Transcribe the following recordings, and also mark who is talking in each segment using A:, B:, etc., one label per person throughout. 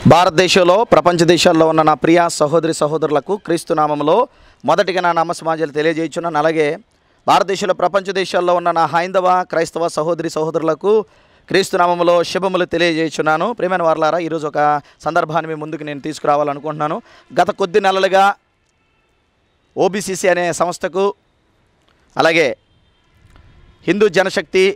A: భారతదేశంలో ప్రపంచ దేశాల్లో ఉన్న నా ప్రియ సహోదరి సహోదరులకు క్రీస్తు నామములో మొదటిగా నా నామ సమాజాలు తెలియజేయుచున్నాను అలాగే భారతదేశంలో ప్రపంచ దేశాల్లో ఉన్న నా హైందవ క్రైస్తవ సహోదరి సహోదరులకు క్రీస్తు నామములో శుభములు తెలియజేయుచున్నాను ప్రేమైన వారలారా ఈరోజు ఒక సందర్భాన్ని మీ ముందుకు నేను తీసుకురావాలనుకుంటున్నాను గత కొద్ది నెలలుగా ఓబీసీసీ అనే సంస్థకు అలాగే హిందూ జనశక్తి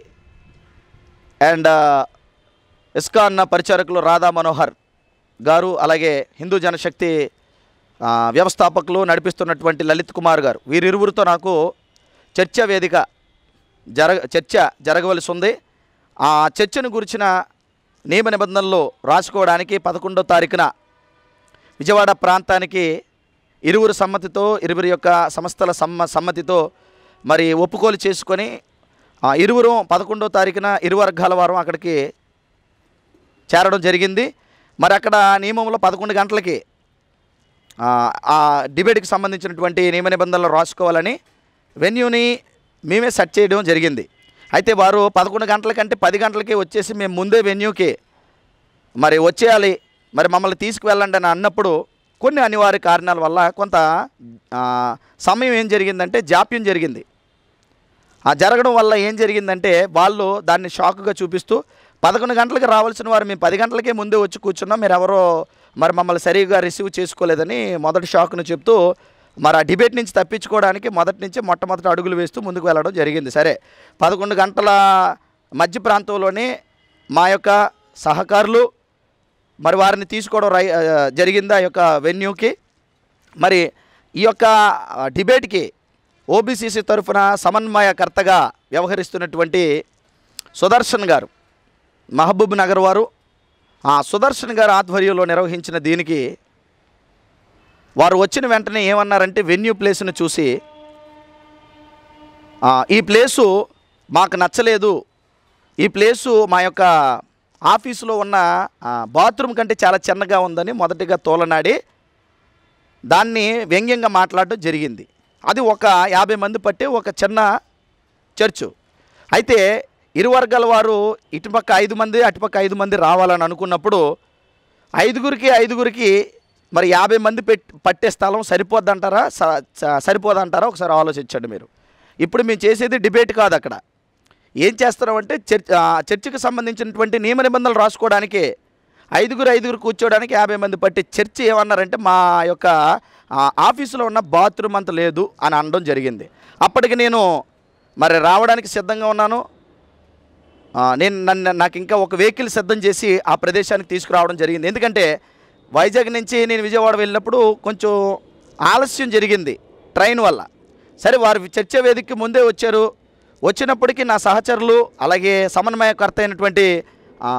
A: అండ్ ఇస్కాన్ పరిచారకులు రాధా మనోహర్ గారు అలాగే హిందూ జనశక్తి ఆ, వ్యవస్థాపకులు నడిపిస్తున్నటువంటి లలిత్ కుమార్ గారు వీరిరువురితో నాకు చర్చ వేదిక జరగ చర్చ జరగవలసి ఉంది ఆ చర్చను గురించిన నియమ నిబంధనలు రాసుకోవడానికి పదకొండో తారీఖున విజయవాడ ప్రాంతానికి ఇరువురు సమ్మతితో ఇరువురి యొక్క సంస్థల సమ్మ సమ్మతితో మరి ఒప్పుకోలు చేసుకొని ఆ ఇరువురు పదకొండో తారీఖున ఇరు వర్గాల వారం అక్కడికి చేరడం జరిగింది మరి అక్కడ నియమంలో పదకొండు గంటలకి ఆ, ఆ డిబేట్కి సంబంధించినటువంటి నియమ నిబంధనలు రాసుకోవాలని వెన్యూని మేమే సెట్ చేయడం జరిగింది అయితే వారు పదకొండు గంటల కంటే పది గంటలకి వచ్చేసి మేము ముందే వెన్యూకి మరి వచ్చేయాలి మరి మమ్మల్ని తీసుకువెళ్ళండి అని అన్నప్పుడు కొన్ని అనివార్య కారణాల వల్ల కొంత ఆ, సమయం ఏం జరిగిందంటే జాప్యం జరిగింది ఆ జరగడం వల్ల ఏం జరిగిందంటే వాళ్ళు దాన్ని షాక్గా చూపిస్తూ పదకొండు గంటలకు రావాల్సిన వారు మేము పది గంటలకే ముందే వచ్చి కూర్చున్నాం మీరు ఎవరో మరి మమ్మల్ని సరిగ్గా రిసీవ్ చేసుకోలేదని మొదటి షాక్ను చెప్తూ మరి ఆ డిబేట్ నుంచి తప్పించుకోవడానికి మొదటి నుంచి మొట్టమొదటి అడుగులు వేస్తూ ముందుకు వెళ్ళడం జరిగింది సరే పదకొండు గంటల మధ్య ప్రాంతంలోనే మా యొక్క సహకారులు మరి వారిని తీసుకోవడం రై ఆ, జరిగింది ఆ యొక్క వెన్యూకి మరి ఈ యొక్క ఆ, డిబేట్కి ఓబీసీసీ తరఫున సమన్వయకర్తగా వ్యవహరిస్తున్నటువంటి సుదర్శన్ గారు మహబూబ్ నగర్ వారు ఆ సుదర్శన్ గారి ఆధ్వర్యంలో నిర్వహించిన దీనికి వారు వచ్చిన వెంటనే ఏమన్నారంటే వెన్యూ ప్లేస్ను చూసి "ఆ, ఈ ప్లేసు మాకు నచ్చలేదు ఈ ప్లేసు మా యొక్క ఆఫీసులో ఉన్న ఆ, బాత్రూమ్ కంటే చాలా చిన్నగా ఉందని మొదటిగా తోలనాడి దాన్ని వ్యంగ్యంగా మాట్లాడడం జరిగింది అది ఒక యాభై మంది పట్టే ఒక చిన్న చర్చు అయితే ఇరు వర్గాల వారు ఇటుపక్క ఐదు మంది అటుపక్క ఐదు మంది రావాలని అనుకున్నప్పుడు ఐదుగురికి ఐదుగురికి మరి యాభై మంది పెట్ పట్టే స్థలం సరిపోద్దంటారా స- స- సరిపోదంటారా ఒకసారి ఆలోచించండి మీరు ఇప్పుడు మేము చేసేది డిబేట్ కాదు అక్కడ ఏం చేస్తున్నామంటే చర్చ ఆ, చర్చికి సంబంధించినటువంటి నియమ నిబంధనలు రాసుకోవడానికి ఐదుగురు ఐదుగురు కూర్చోవడానికి యాభై మంది పట్టి చర్చి ఏమన్నారంటే మా యొక్క ఆ, ఆఫీసులో ఉన్న బాత్రూమ్ అంత లేదు అని అనడం జరిగింది అప్పటికి నేను మరి రావడానికి సిద్ధంగా ఉన్నాను ఆ, నేను నన్ను నాకు ఇంకా ఒక వెహికల్ సిద్ధం చేసి ఆ ప్రదేశానికి తీసుకురావడం జరిగింది ఎందుకంటే వైజాగ్ నుంచి నేను విజయవాడ వెళ్ళినప్పుడు కొంచెం ఆలస్యం జరిగింది ట్రైన్ వల్ల సరే వారు చర్చ వేదికకి ముందే వచ్చారు వచ్చినప్పటికీ నా సహచరులు అలాగే సమన్వయకర్త అయినటువంటి ఆ,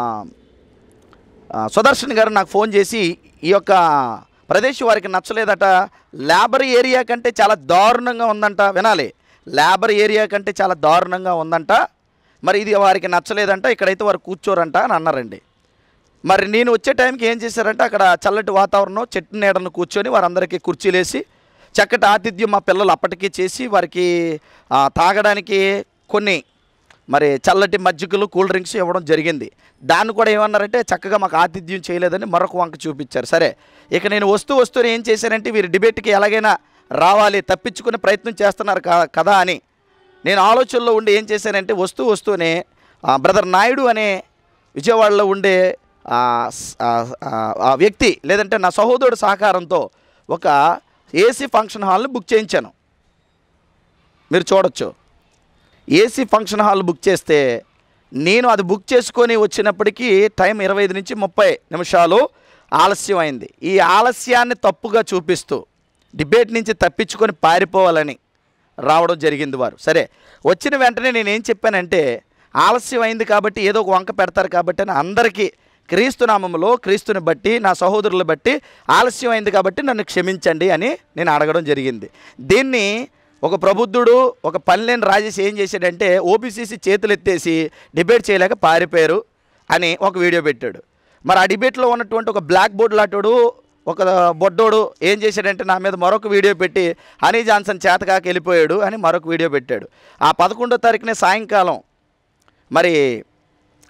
A: ఆ, సుదర్శన్ గారు నాకు ఫోన్ చేసి ఈ యొక్క ప్రదేశం వారికి నచ్చలేదట లేబర్ ఏరియా కంటే చాలా దారుణంగా ఉందంట వినాలి లేబర్ ఏరియా కంటే చాలా దారుణంగా ఉందంట మరి ఇది వారికి నచ్చలేదంట ఇక్కడైతే వారు కూర్చోరంట అని అన్నారండి మరి నేను వచ్చే టైంకి ఏం చేశారంటే అక్కడ చల్లటి వాతావరణం చెట్టు నీడను కూర్చొని వారందరికీ కుర్చీలేసి చక్కటి ఆతిథ్యం మా పిల్లలు అప్పటికే చేసి వారికి ఆ, తాగడానికి కొన్ని మరి చల్లటి మజ్జిగలు కూల్ డ్రింక్స్ ఇవ్వడం జరిగింది దాన్ని కూడా ఏమన్నారంటే చక్కగా మాకు ఆతిథ్యం చేయలేదని మరొక వంక చూపించారు సరే ఇక నేను వస్తూ వస్తూ ఏం చేశానంటే వీరి డిబేట్కి ఎలాగైనా రావాలి తప్పించుకునే ప్రయత్నం చేస్తున్నారు కా- కదా అని నేను ఆలోచనలో ఉండి ఏం చేశానంటే వస్తూ వస్తూనే ఆ, బ్రదర్ నాయుడు అనే విజయవాడలో ఉండే ఆ, స్- ఆ, ఆ, ఆ వ్యక్తి లేదంటే నా సహోదరుడు సహకారంతో ఒక ఏసీ ఫంక్షన్ హాల్ని బుక్ చేయించాను మీరు చూడొచ్చు ఏసీ ఫంక్షన్ హాల్ బుక్ చేస్తే నేను అది బుక్ చేసుకొని వచ్చినప్పటికీ టైం ఇరవై ఐదు నుంచి ముప్పై నిమిషాలు ఆలస్యం అయింది ఈ ఆలస్యాన్ని తప్పుగా చూపిస్తూ డిబేట్ నుంచి తప్పించుకొని పారిపోవాలని రావడం జరిగింది వారు సరే వచ్చిన వెంటనే నేను ఏం చెప్పానంటే ఆలస్యం అయింది కాబట్టి ఏదో ఒక వంక పెడతారు కాబట్టి అని అందరికీ క్రీస్తు నామములో క్రీస్తుని బట్టి నా సహోదరులు బట్టి ఆలస్యం అయింది కాబట్టి నన్ను క్షమించండి అని నేను అడగడం జరిగింది దీన్ని ఒక ప్రబుద్ధుడు ఒక పనిలేని రాజేష్ ఏం చేశాడంటే ఓబీసీసీ చేతులు ఎత్తేసి డిబేట్ చేయలేక పారిపోయారు అని ఒక వీడియో పెట్టాడు మరి ఆ డిబేట్లో ఉన్నటువంటి ఒక బ్లాక్ బోర్డ్ లాంటోడు ఒక బొడ్డోడు ఏం చేశాడంటే నా మీద మరొక వీడియో పెట్టి హనీ జాన్సన్ చేతకాక వెళ్ళిపోయాడు అని మరొక వీడియో పెట్టాడు ఆ పదకొండో తారీఖునే సాయంకాలం మరి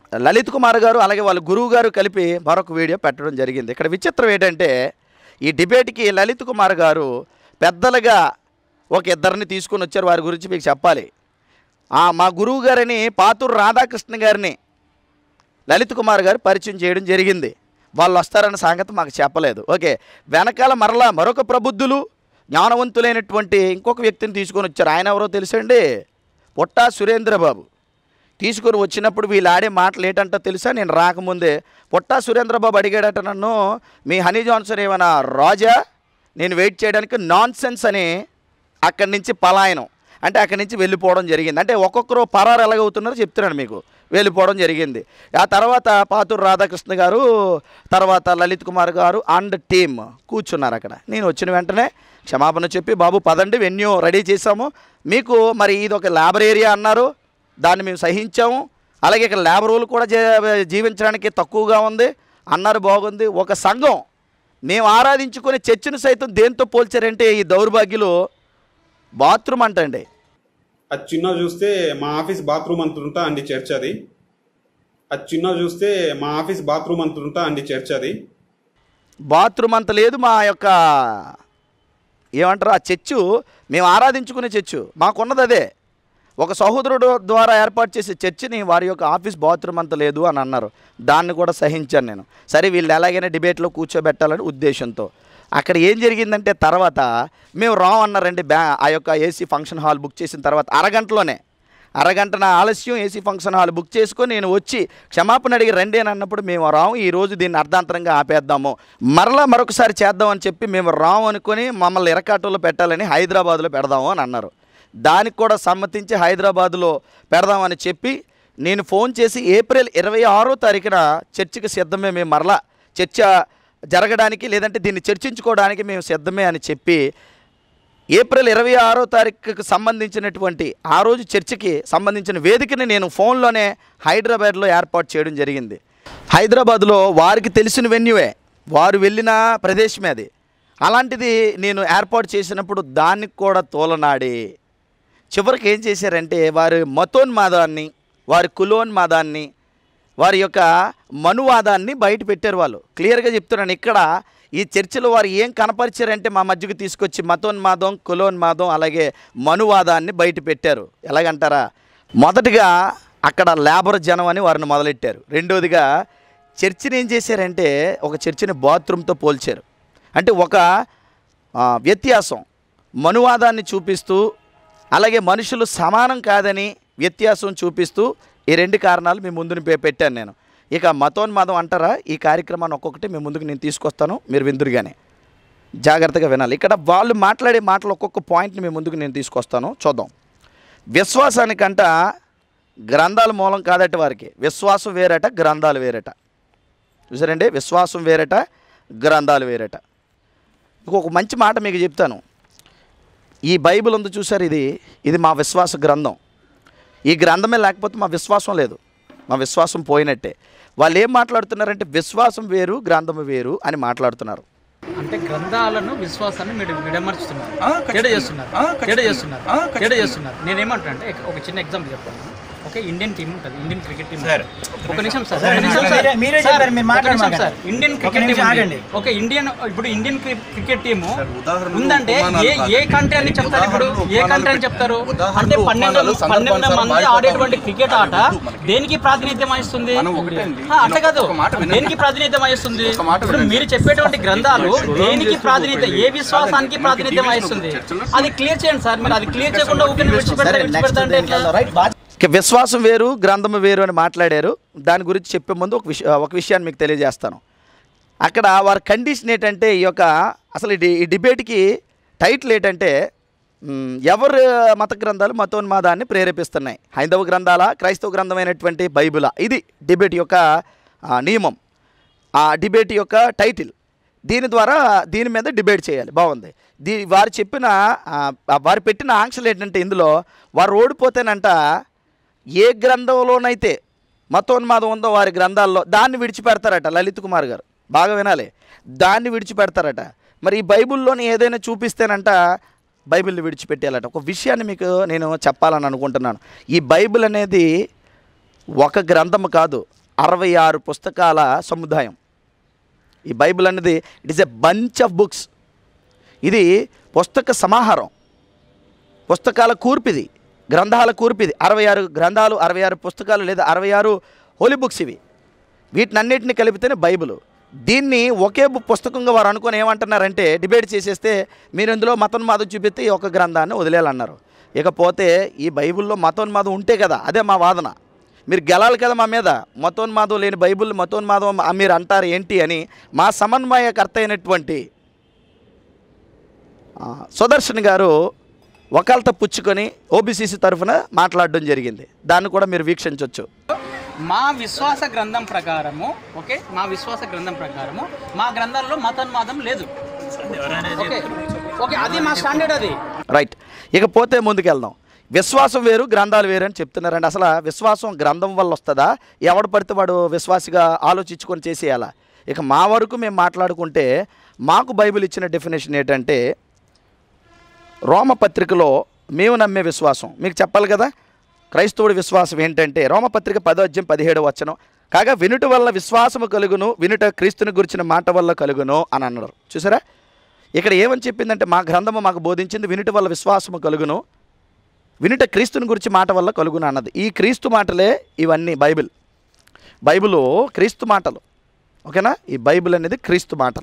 A: లలిత్ కుమార్ గారు అలాగే వాళ్ళ గురువు గారు కలిపి మరొక వీడియో పెట్టడం జరిగింది ఇక్కడ విచిత్రం ఏంటంటే ఈ డిబేట్కి లలిత్ కుమార్ గారు పెద్దలుగా ఒక ఇద్దరిని తీసుకొని వచ్చారు వారి గురించి మీకు చెప్పాలి ఆ, మా గురువు గారిని పాతూరు రాధాకృష్ణ గారిని లలిత్ కుమార్ గారు పరిచయం చేయడం జరిగింది వాళ్ళు వస్తారన్న సంగతి మాకు చెప్పలేదు ఓకే వెనకాల మరలా మరొక ప్రబుద్ధులు జ్ఞానవంతులైనటువంటి ఇంకొక వ్యక్తిని తీసుకొని వచ్చారు ఆయన ఎవరో తెలుసండి పొట్టా సురేంద్రబాబు తీసుకొని వచ్చినప్పుడు వీళ్ళు ఆడే మాటలు ఏంటంటో తెలుసా నేను రాకముందే పొట్టా సురేంద్రబాబు అడిగాడట నన్ను మీ హనీ జాన్సన్ ఏమైనా రాజా నేను వెయిట్ చేయడానికి నాన్ సెన్స్ అని అక్కడి నుంచి పలాయనం అంటే అక్కడి నుంచి వెళ్ళిపోవడం జరిగింది అంటే ఒక్కొక్కరు పరారు ఎలాగవుతున్నారో చెప్తున్నాను మీకు వెళ్ళిపోవడం జరిగింది ఆ తర్వాత పాతూరు రాధాకృష్ణ గారు తర్వాత లలిత్ కుమార్ గారు అండ్ టీమ్ కూర్చున్నారు అక్కడ నేను వచ్చిన వెంటనే క్షమాపణ చెప్పి బాబు పదండి వెన్యూ రెడీ చేసాము మీకు మరి ఇది ఒక లేబర్ ఏరియా అన్నారు దాన్ని మేము సహించాము అలాగే ఇక్కడ లేబర్ రూల్ కూడా జీ- జీవించడానికి తక్కువగా ఉంది అన్నారు బాగుంది ఒక సంఘం మేము ఆరాధించుకునే చర్చిని సైతం దేంతో పోల్చారంటే ఈ దౌర్భాగ్యులు బాత్రూమ్ అంటండి
B: అది చిన్న చూస్తే మా ఆఫీస్ బాత్రూమ్ అంతుంటా అండి చర్చ్ అది అది చిన్న చూస్తే మా ఆఫీస్ బాత్రూమ్ అంతుంటా అండి చర్చ్ అది
A: బాత్రూమ్ అంత లేదు మా యొక్క ఏమంటారు ఆ చర్చు మేము ఆరాధించుకునే చర్చు మాకున్నది అదే ఒక సహోదరుడు ద్వారా ఏర్పాటు చేసే చర్చిని వారి యొక్క ఆఫీస్ బాత్రూమ్ అంత లేదు అని అన్నారు దాన్ని కూడా సహించాను నేను సరే వీళ్ళు ఎలాగైనా డిబేట్లో కూర్చోబెట్టాలని ఉద్దేశంతో అక్కడ ఏం జరిగిందంటే తర్వాత మేము రామ్ అన్నారండి బ్యా ఆ యొక్క ఏసీ ఫంక్షన్ హాల్ బుక్ చేసిన తర్వాత అరగంటలోనే అరగంట నా ఆలస్యం ఏసీ ఫంక్షన్ హాల్ బుక్ చేసుకొని నేను వచ్చి క్షమాపణ అడిగి రండి అని అన్నప్పుడు మేము రాము ఈ రోజు దీన్ని అర్ధాంతరంగా ఆపేద్దాము మరలా మరొకసారి చేద్దామని చెప్పి మేము రాము అనుకొని మమ్మల్ని ఎరకాటంలో పెట్టాలని హైదరాబాద్లో పెడదాము అని అన్నారు దానికి కూడా సమ్మతించి హైదరాబాద్లో పెడదామని చెప్పి నేను ఫోన్ చేసి ఏప్రిల్ ఇరవై ఆరో తారీఖున చర్చికి సిద్ధమే మేము మరలా చర్చ జరగడానికి లేదంటే దీన్ని చర్చించుకోవడానికి మేము సిద్ధమే అని చెప్పి ఏప్రిల్ ఇరవై ఆరో తారీఖుకి సంబంధించినటువంటి ఆ రోజు చర్చికి సంబంధించిన వేదికని నేను ఫోన్లోనే హైదరాబాద్లో ఏర్పాటు చేయడం జరిగింది హైదరాబాద్లో వారికి తెలిసిన వెన్యువే వారు వెళ్ళిన ప్రదేశమే అది అలాంటిది నేను ఏర్పాటు చేసినప్పుడు దానికి కూడా తోలనాడి చివరికి ఏం చేశారంటే వారి మతోన్మాదాన్ని వారి కులోన్మాదాన్ని వారి యొక్క మనువాదాన్ని బయట పెట్టారు వాళ్ళు క్లియర్గా చెప్తున్నాను ఇక్కడ ఈ చర్చిలో వారు ఏం కనపరిచారంటే మా మధ్యకు తీసుకొచ్చి మతోన్మాదం కులోన్మాదం అలాగే మనువాదాన్ని బయట పెట్టారు ఎలాగంటారా మొదటిగా అక్కడ లేబర్ జనం అని వారిని మొదలెట్టారు రెండోదిగా చర్చిని ఏం చేశారంటే ఒక చర్చిని బాత్రూమ్తో పోల్చారు అంటే ఒక ఆ, వ్యత్యాసం మనువాదాన్ని చూపిస్తూ అలాగే మనుషులు సమానం కాదని వ్యత్యాసం చూపిస్తూ ఈ రెండు కారణాలు మీ ముందుని పె- పెట్టాను నేను ఇక మతోన్మాదం అంటారా ఈ కార్యక్రమాన్ని ఒక్కొక్కటి మీ ముందుకు నేను తీసుకొస్తాను మీరు విందురుగానే జాగ్రత్తగా వినాలి ఇక్కడ వాళ్ళు మాట్లాడే మాటలు ఒక్కొక్క పాయింట్ని మీ ముందుకు నేను తీసుకొస్తాను చూద్దాం విశ్వాసానికంట గ్రంథాల మూలం కాదట వారికి విశ్వాసం వేరట గ్రంథాలు వేరట చూసారండి విశ్వాసం వేరట గ్రంథాలు వేరట ఇంకొక మంచి మాట మీకు చెప్తాను ఈ బైబిల్ ఉంది చూసారు ఇది ఇది మా విశ్వాస గ్రంథం ఈ గ్రంథమే లేకపోతే మా విశ్వాసం లేదు మా విశ్వాసం పోయినట్టే వాళ్ళు ఏం మాట్లాడుతున్నారంటే విశ్వాసం వేరు గ్రంథం వేరు అని మాట్లాడుతున్నారు
C: అంటే గ్రంథాలను విశ్వాసాన్ని మీరు విడమర్చుతున్నారు
D: ఆ, ఖచ్చితంగా.
C: తేడా చేస్తున్నారు
D: ఆ,
C: తేడా
D: ఖచ్చితంగా.
C: చేస్తున్నారు
D: ఆ,
C: తేడా
D: ఖచ్చితంగా.
C: చేస్తున్నారు నేను ఏమంటా అంటే ఒక చిన్న ఎగ్జాంపుల్ చెప్తాను ఓకే ఇండియన్ టీం ఉంటుంది ఇండియన్ క్రికెట్ టీం
D: సార్,
C: ఒక నిమిషం సార్
D: సార్,
C: ఒక నిమిషం సార్
D: మీరే- మీరే
C: సార్,
D: చెప్పారు, మీరు
C: ఒక
D: మాట్లాడమాకండి.
C: నిమిషం సార్ ఇండియన్
D: ఒక
C: క్రికెట్ టీం
D: నిమిషం
C: ఉంది.
D: ఆగండి.
C: ఓకే ఇండియన్ ఇప్పుడు ఇండియన్ క్రి- క్రికెట్ టీము
E: ఉదాహరణలు,
C: ఉందంటే
E: ఉపమానాలు
C: ఏ ఏ
E: కాదు.
C: కంట్రీ అని చెప్తారు ఇప్పుడు
E: ఉదాహరణలు,
C: ఏ
E: ఉపమానాలు
C: కంట్రీ అని
E: పెట్టి-
C: చెప్తారు
E: ఉదాహరణలు,
C: అంటే పన్నెండు
E: ఉపమానాలు,
C: పన్నెండు
E: సందర్భానుసారం
C: మంది
E: మారిపోతా
C: ఆడేటువంటి
E: ఉంటుంది.
C: క్రికెట్ ఆట
E: అది వద్దు మనకి.
C: దేనికి ప్రాతినిధ్యం వహిస్తుంది
E: మనం ఒకటే అండి.
C: ఆ, అట్లా కాదు
E: ఒక మాట వినండి.
C: దేనికి ప్రాతినిధ్యం వహిస్తుంది
E: ఒక మాట
C: ఇప్పుడు
E: వినండి.
C: మీరు చెప్పేటువంటి గ్రంథాలు దేనికి ప్రాతినిధ్యం ఏ విశ్వాసానికి
E: మనకి
C: ప్రాతినిధ్యం
E: division
C: వహిస్తుంది
E: ఉంది. చర్చలో
C: అది క్లియర్ చేయండి సార్ మీరు అది క్లియర్ చేయకుండా ఊపిరి విడిచిపెడతారు విడిచిపెడతా అంటే ఎట్లా?
D: రైట్ బాగా
A: ఇక విశ్వాసం వేరు గ్రంథము వేరు అని మాట్లాడారు దాని గురించి చెప్పే ముందు ఒక విష ఒక విషయాన్ని మీకు తెలియజేస్తాను అక్కడ వారి కండిషన్ ఏంటంటే ఈ యొక్క అసలు ఈ డి- ఈ డిబేట్కి టైటిల్ ఏంటంటే మ్, ఎవరు మత గ్రంథాలు మతోన్మాదాన్ని ప్రేరేపిస్తున్నాయి హైందవ గ్రంథాల క్రైస్తవ గ్రంథమైనటువంటి బైబిలా ఇది డిబేట్ యొక్క ఆ, నియమం ఆ డిబేట్ యొక్క టైటిల్ దీని ద్వారా దీని మీద డిబేట్ చేయాలి బాగుంది దీ వారు చెప్పిన ఆ, వారు పెట్టిన ఆంక్షలు ఏంటంటే ఇందులో వారు ఓడిపోతేనంట ఏ గ్రంథంలోనైతే మతోన్మాదం ఉందో వారి గ్రంథాల్లో దాన్ని విడిచిపెడతారట లలిత్ కుమార్ గారు బాగా వినాలి దాన్ని విడిచిపెడతారట మరి ఈ బైబిల్లోని ఏదైనా చూపిస్తేనంట బైబిల్ని విడిచిపెట్టేయాలట ఒక విషయాన్ని మీకు నేను చెప్పాలని అనుకుంటున్నాను ఈ బైబిల్ అనేది ఒక గ్రంథం కాదు అరవై ఆరు పుస్తకాల సముదాయం ఈ బైబిల్ అనేది it is a bunch of books ఇది పుస్తక సమాహారం పుస్తకాల కూర్పిది గ్రంథాల కూర్పిది అరవై ఆరు గ్రంథాలు అరవై ఆరు పుస్తకాలు లేదా అరవై ఆరు హోలీ బుక్స్ ఇవి వీటినన్నిటిని కలిపితేనే బైబిల్ దీన్ని ఒకే బు- పుస్తకంగా వారు అనుకొని ఏమంటున్నారంటే డిబేట్ చేసేస్తే మీరు ఇందులో మతోన్మాదం చూపిస్తే ఈ ఒక గ్రంథాన్ని వదిలేయాలన్నారు ఇకపోతే ఈ బైబిల్లో మతోన్మాదం ఉంటే కదా అదే మా వాదన మీరు గెలాలి కదా మా మీద మతోన్మాదం లేని బైబిల్ మతోన్మాదం మా- మీరు అంటారు ఏంటి అని మా సమన్వయకర్త అయినటువంటి ఆ, సుదర్శన్ గారు వకాలత పుచ్చుకొని ఓబీసీసీ తరఫున మాట్లాడడం జరిగింది దాన్ని కూడా మీరు వీక్షించవచ్చు
C: మా విశ్వాస గ్రంథం ప్రకారము ఓకే మా విశ్వాస గ్రంథం ప్రకారము మా గ్రంథాల్లో మతోన్మాదం లేదు ఓకే ఓకే అది మా స్టాండర్డ్ అది
A: రైట్ ఇకపోతే ముందుకెళ్దాం విశ్వాసం వేరు గ్రంథాలు వేరు అని చెప్తున్నారండి అసలు ఆ విశ్వాసం గ్రంథం వల్ల వస్తుందా ఎవడు పడితే వాడు విశ్వాసిగా ఆలోచించుకొని చేసేయాలా ఇక మా వరకు మేము మాట్లాడుకుంటే మాకు బైబిల్ ఇచ్చిన డెఫినేషన్ ఏంటంటే రోమపత్రికలో మేము నమ్మే విశ్వాసం మీకు చెప్పాలి కదా క్రైస్తవుడి విశ్వాసం ఏంటంటే రోమపత్రిక పదో అధ్యాయం పదిహేడు వచనం కాగా వినుట వల్ల విశ్వాసము కలుగును వినుట క్రీస్తుని గురించిన మాట వల్ల కలుగును అని అన్నారు చూసారా ఇక్కడ ఏమని చెప్పిందంటే మా గ్రంథము మాకు బోధించింది వినుట వల్ల విశ్వాసము కలుగును వినుట క్రీస్తుని గురించి మాట వల్ల కలుగును అన్నది ఈ క్రీస్తు మాటలే ఇవన్నీ బైబిల్ బైబిల్ క్రీస్తు మాటలు ఓకేనా ఈ బైబిల్ అనేది క్రీస్తు మాటలు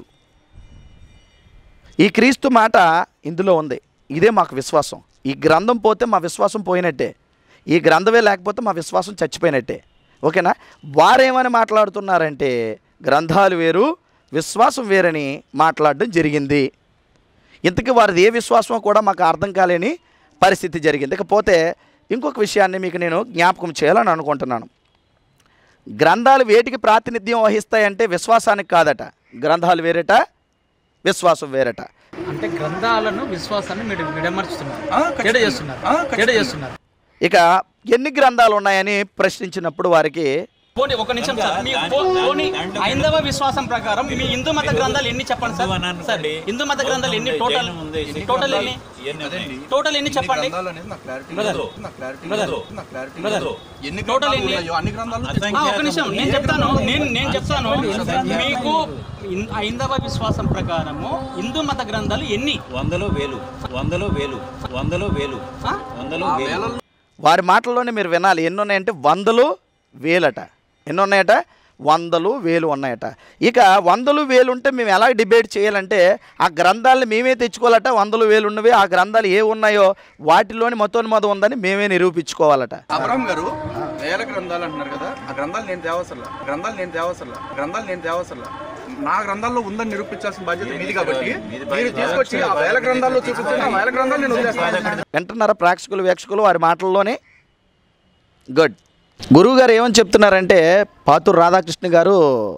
A: ఈ క్రీస్తు మాట ఇందులో ఉంది ఇదే మాకు విశ్వాసం ఈ గ్రంథం పోతే మా విశ్వాసం పోయినట్టే ఈ గ్రంథమే లేకపోతే మా విశ్వాసం చచ్చిపోయినట్టే ఓకేనా వారేమని మాట్లాడుతున్నారంటే గ్రంథాలు వేరు విశ్వాసం వేరని మాట్లాడడం జరిగింది ఇంతకీ వారిది ఏ విశ్వాసమో కూడా మాకు అర్థం కాలేని పరిస్థితి జరిగింది ఇకపోతే ఇంకొక విషయాన్ని మీకు నేను జ్ఞాపకం చేయాలని అనుకుంటున్నాను గ్రంథాలు వేటికి ప్రాతినిధ్యం వహిస్తాయంటే విశ్వాసానికి కాదట గ్రంథాలు వేరేట విశ్వాసం వేరట
C: అంటే గ్రంథాలను విశ్వాసాన్ని మీరు విడమర్చుతున్నారు తేడా చేస్తున్నారు తేడా చేస్తున్నారు
A: ఇక ఎన్ని గ్రంథాలు ఉన్నాయని ప్రశ్నించినప్పుడు వారికి
C: పోనీ ఒక నిమిషం సార్ మీ పో- పోనీ ఐందవ విశ్వాసం ప్రకారం మీ హిందూ మత గ్రంథాలు ఎన్ని చెప్పండి సార్ సార్ హిందూ మత గ్రంథాలు ఎన్ని టోటల్ టోటల్ ఎన్ని టోటల్ ఎన్ని చెప్పండి
D: గ్రంథాలు అనేది నాకు క్లారిటీ లేదు నాకు క్లారిటీ లేదు నాకు క్లారిటీ లేదు ఎన్ని
C: టోటల్
D: గ్రంథాలు
C: ఎన్ని?
D: ఉన్నాయో అన్ని గ్రంథాలు
C: ఆ, ఒక నిమిషం నేను చెప్తాను నేను నేను చెప్తాను మీకు ఇన్- ఐందవ విశ్వాసం ప్రకారము హిందూ మత గ్రంథాలు ఎన్ని
E: వందలు వేలు వందలు వేలు వందలు వేలు
C: ఆ?
E: వందలు వేలు
A: వారి మాటల్లోనే మీరు వినాలి ఎన్ని ఉన్నాయంటే వందలు వేలట ఎన్ని ఉన్నాయట వందలు వేలు ఉన్నాయట ఇక వందలు వేలు ఉంటే మేము ఎలా డిబేట్ చేయాలంటే ఆ గ్రంథాలను మేమే తెచ్చుకోవాలట వందలు వేలు ఉన్నవి ఆ గ్రంథాలు ఏ ఉన్నాయో వాటిలోని మతోన్మాదం ఉందని మేమే నిరూపించుకోవాలట
D: అబ్రహం గారు వేల గ్రంథాలు అంటున్నారు కదా ఆ గ్రంథాలు నేను తేవసర్లా గ్రంథాలు నేను తేవసర్లా గ్రంథాలు నేను తేవసర్లా నా గ్రంథాల్లో ఉందని నిరూపించాల్సిన బాధ్యత మీది కాబట్టి మీరు తీసుకొచ్చి ఆ వేల గ్రంథాల్లో చూపిస్తే ఆ వేల గ్రంథాలు నేను వదిలేస్తాను
A: వింటున్నారా ప్రేక్షకులు వీక్షకులు వారి మాటల్లోనే గుడ్ గురువు గారు ఏమని చెప్తున్నారంటే పాతూరు రాధాకృష్ణ గారు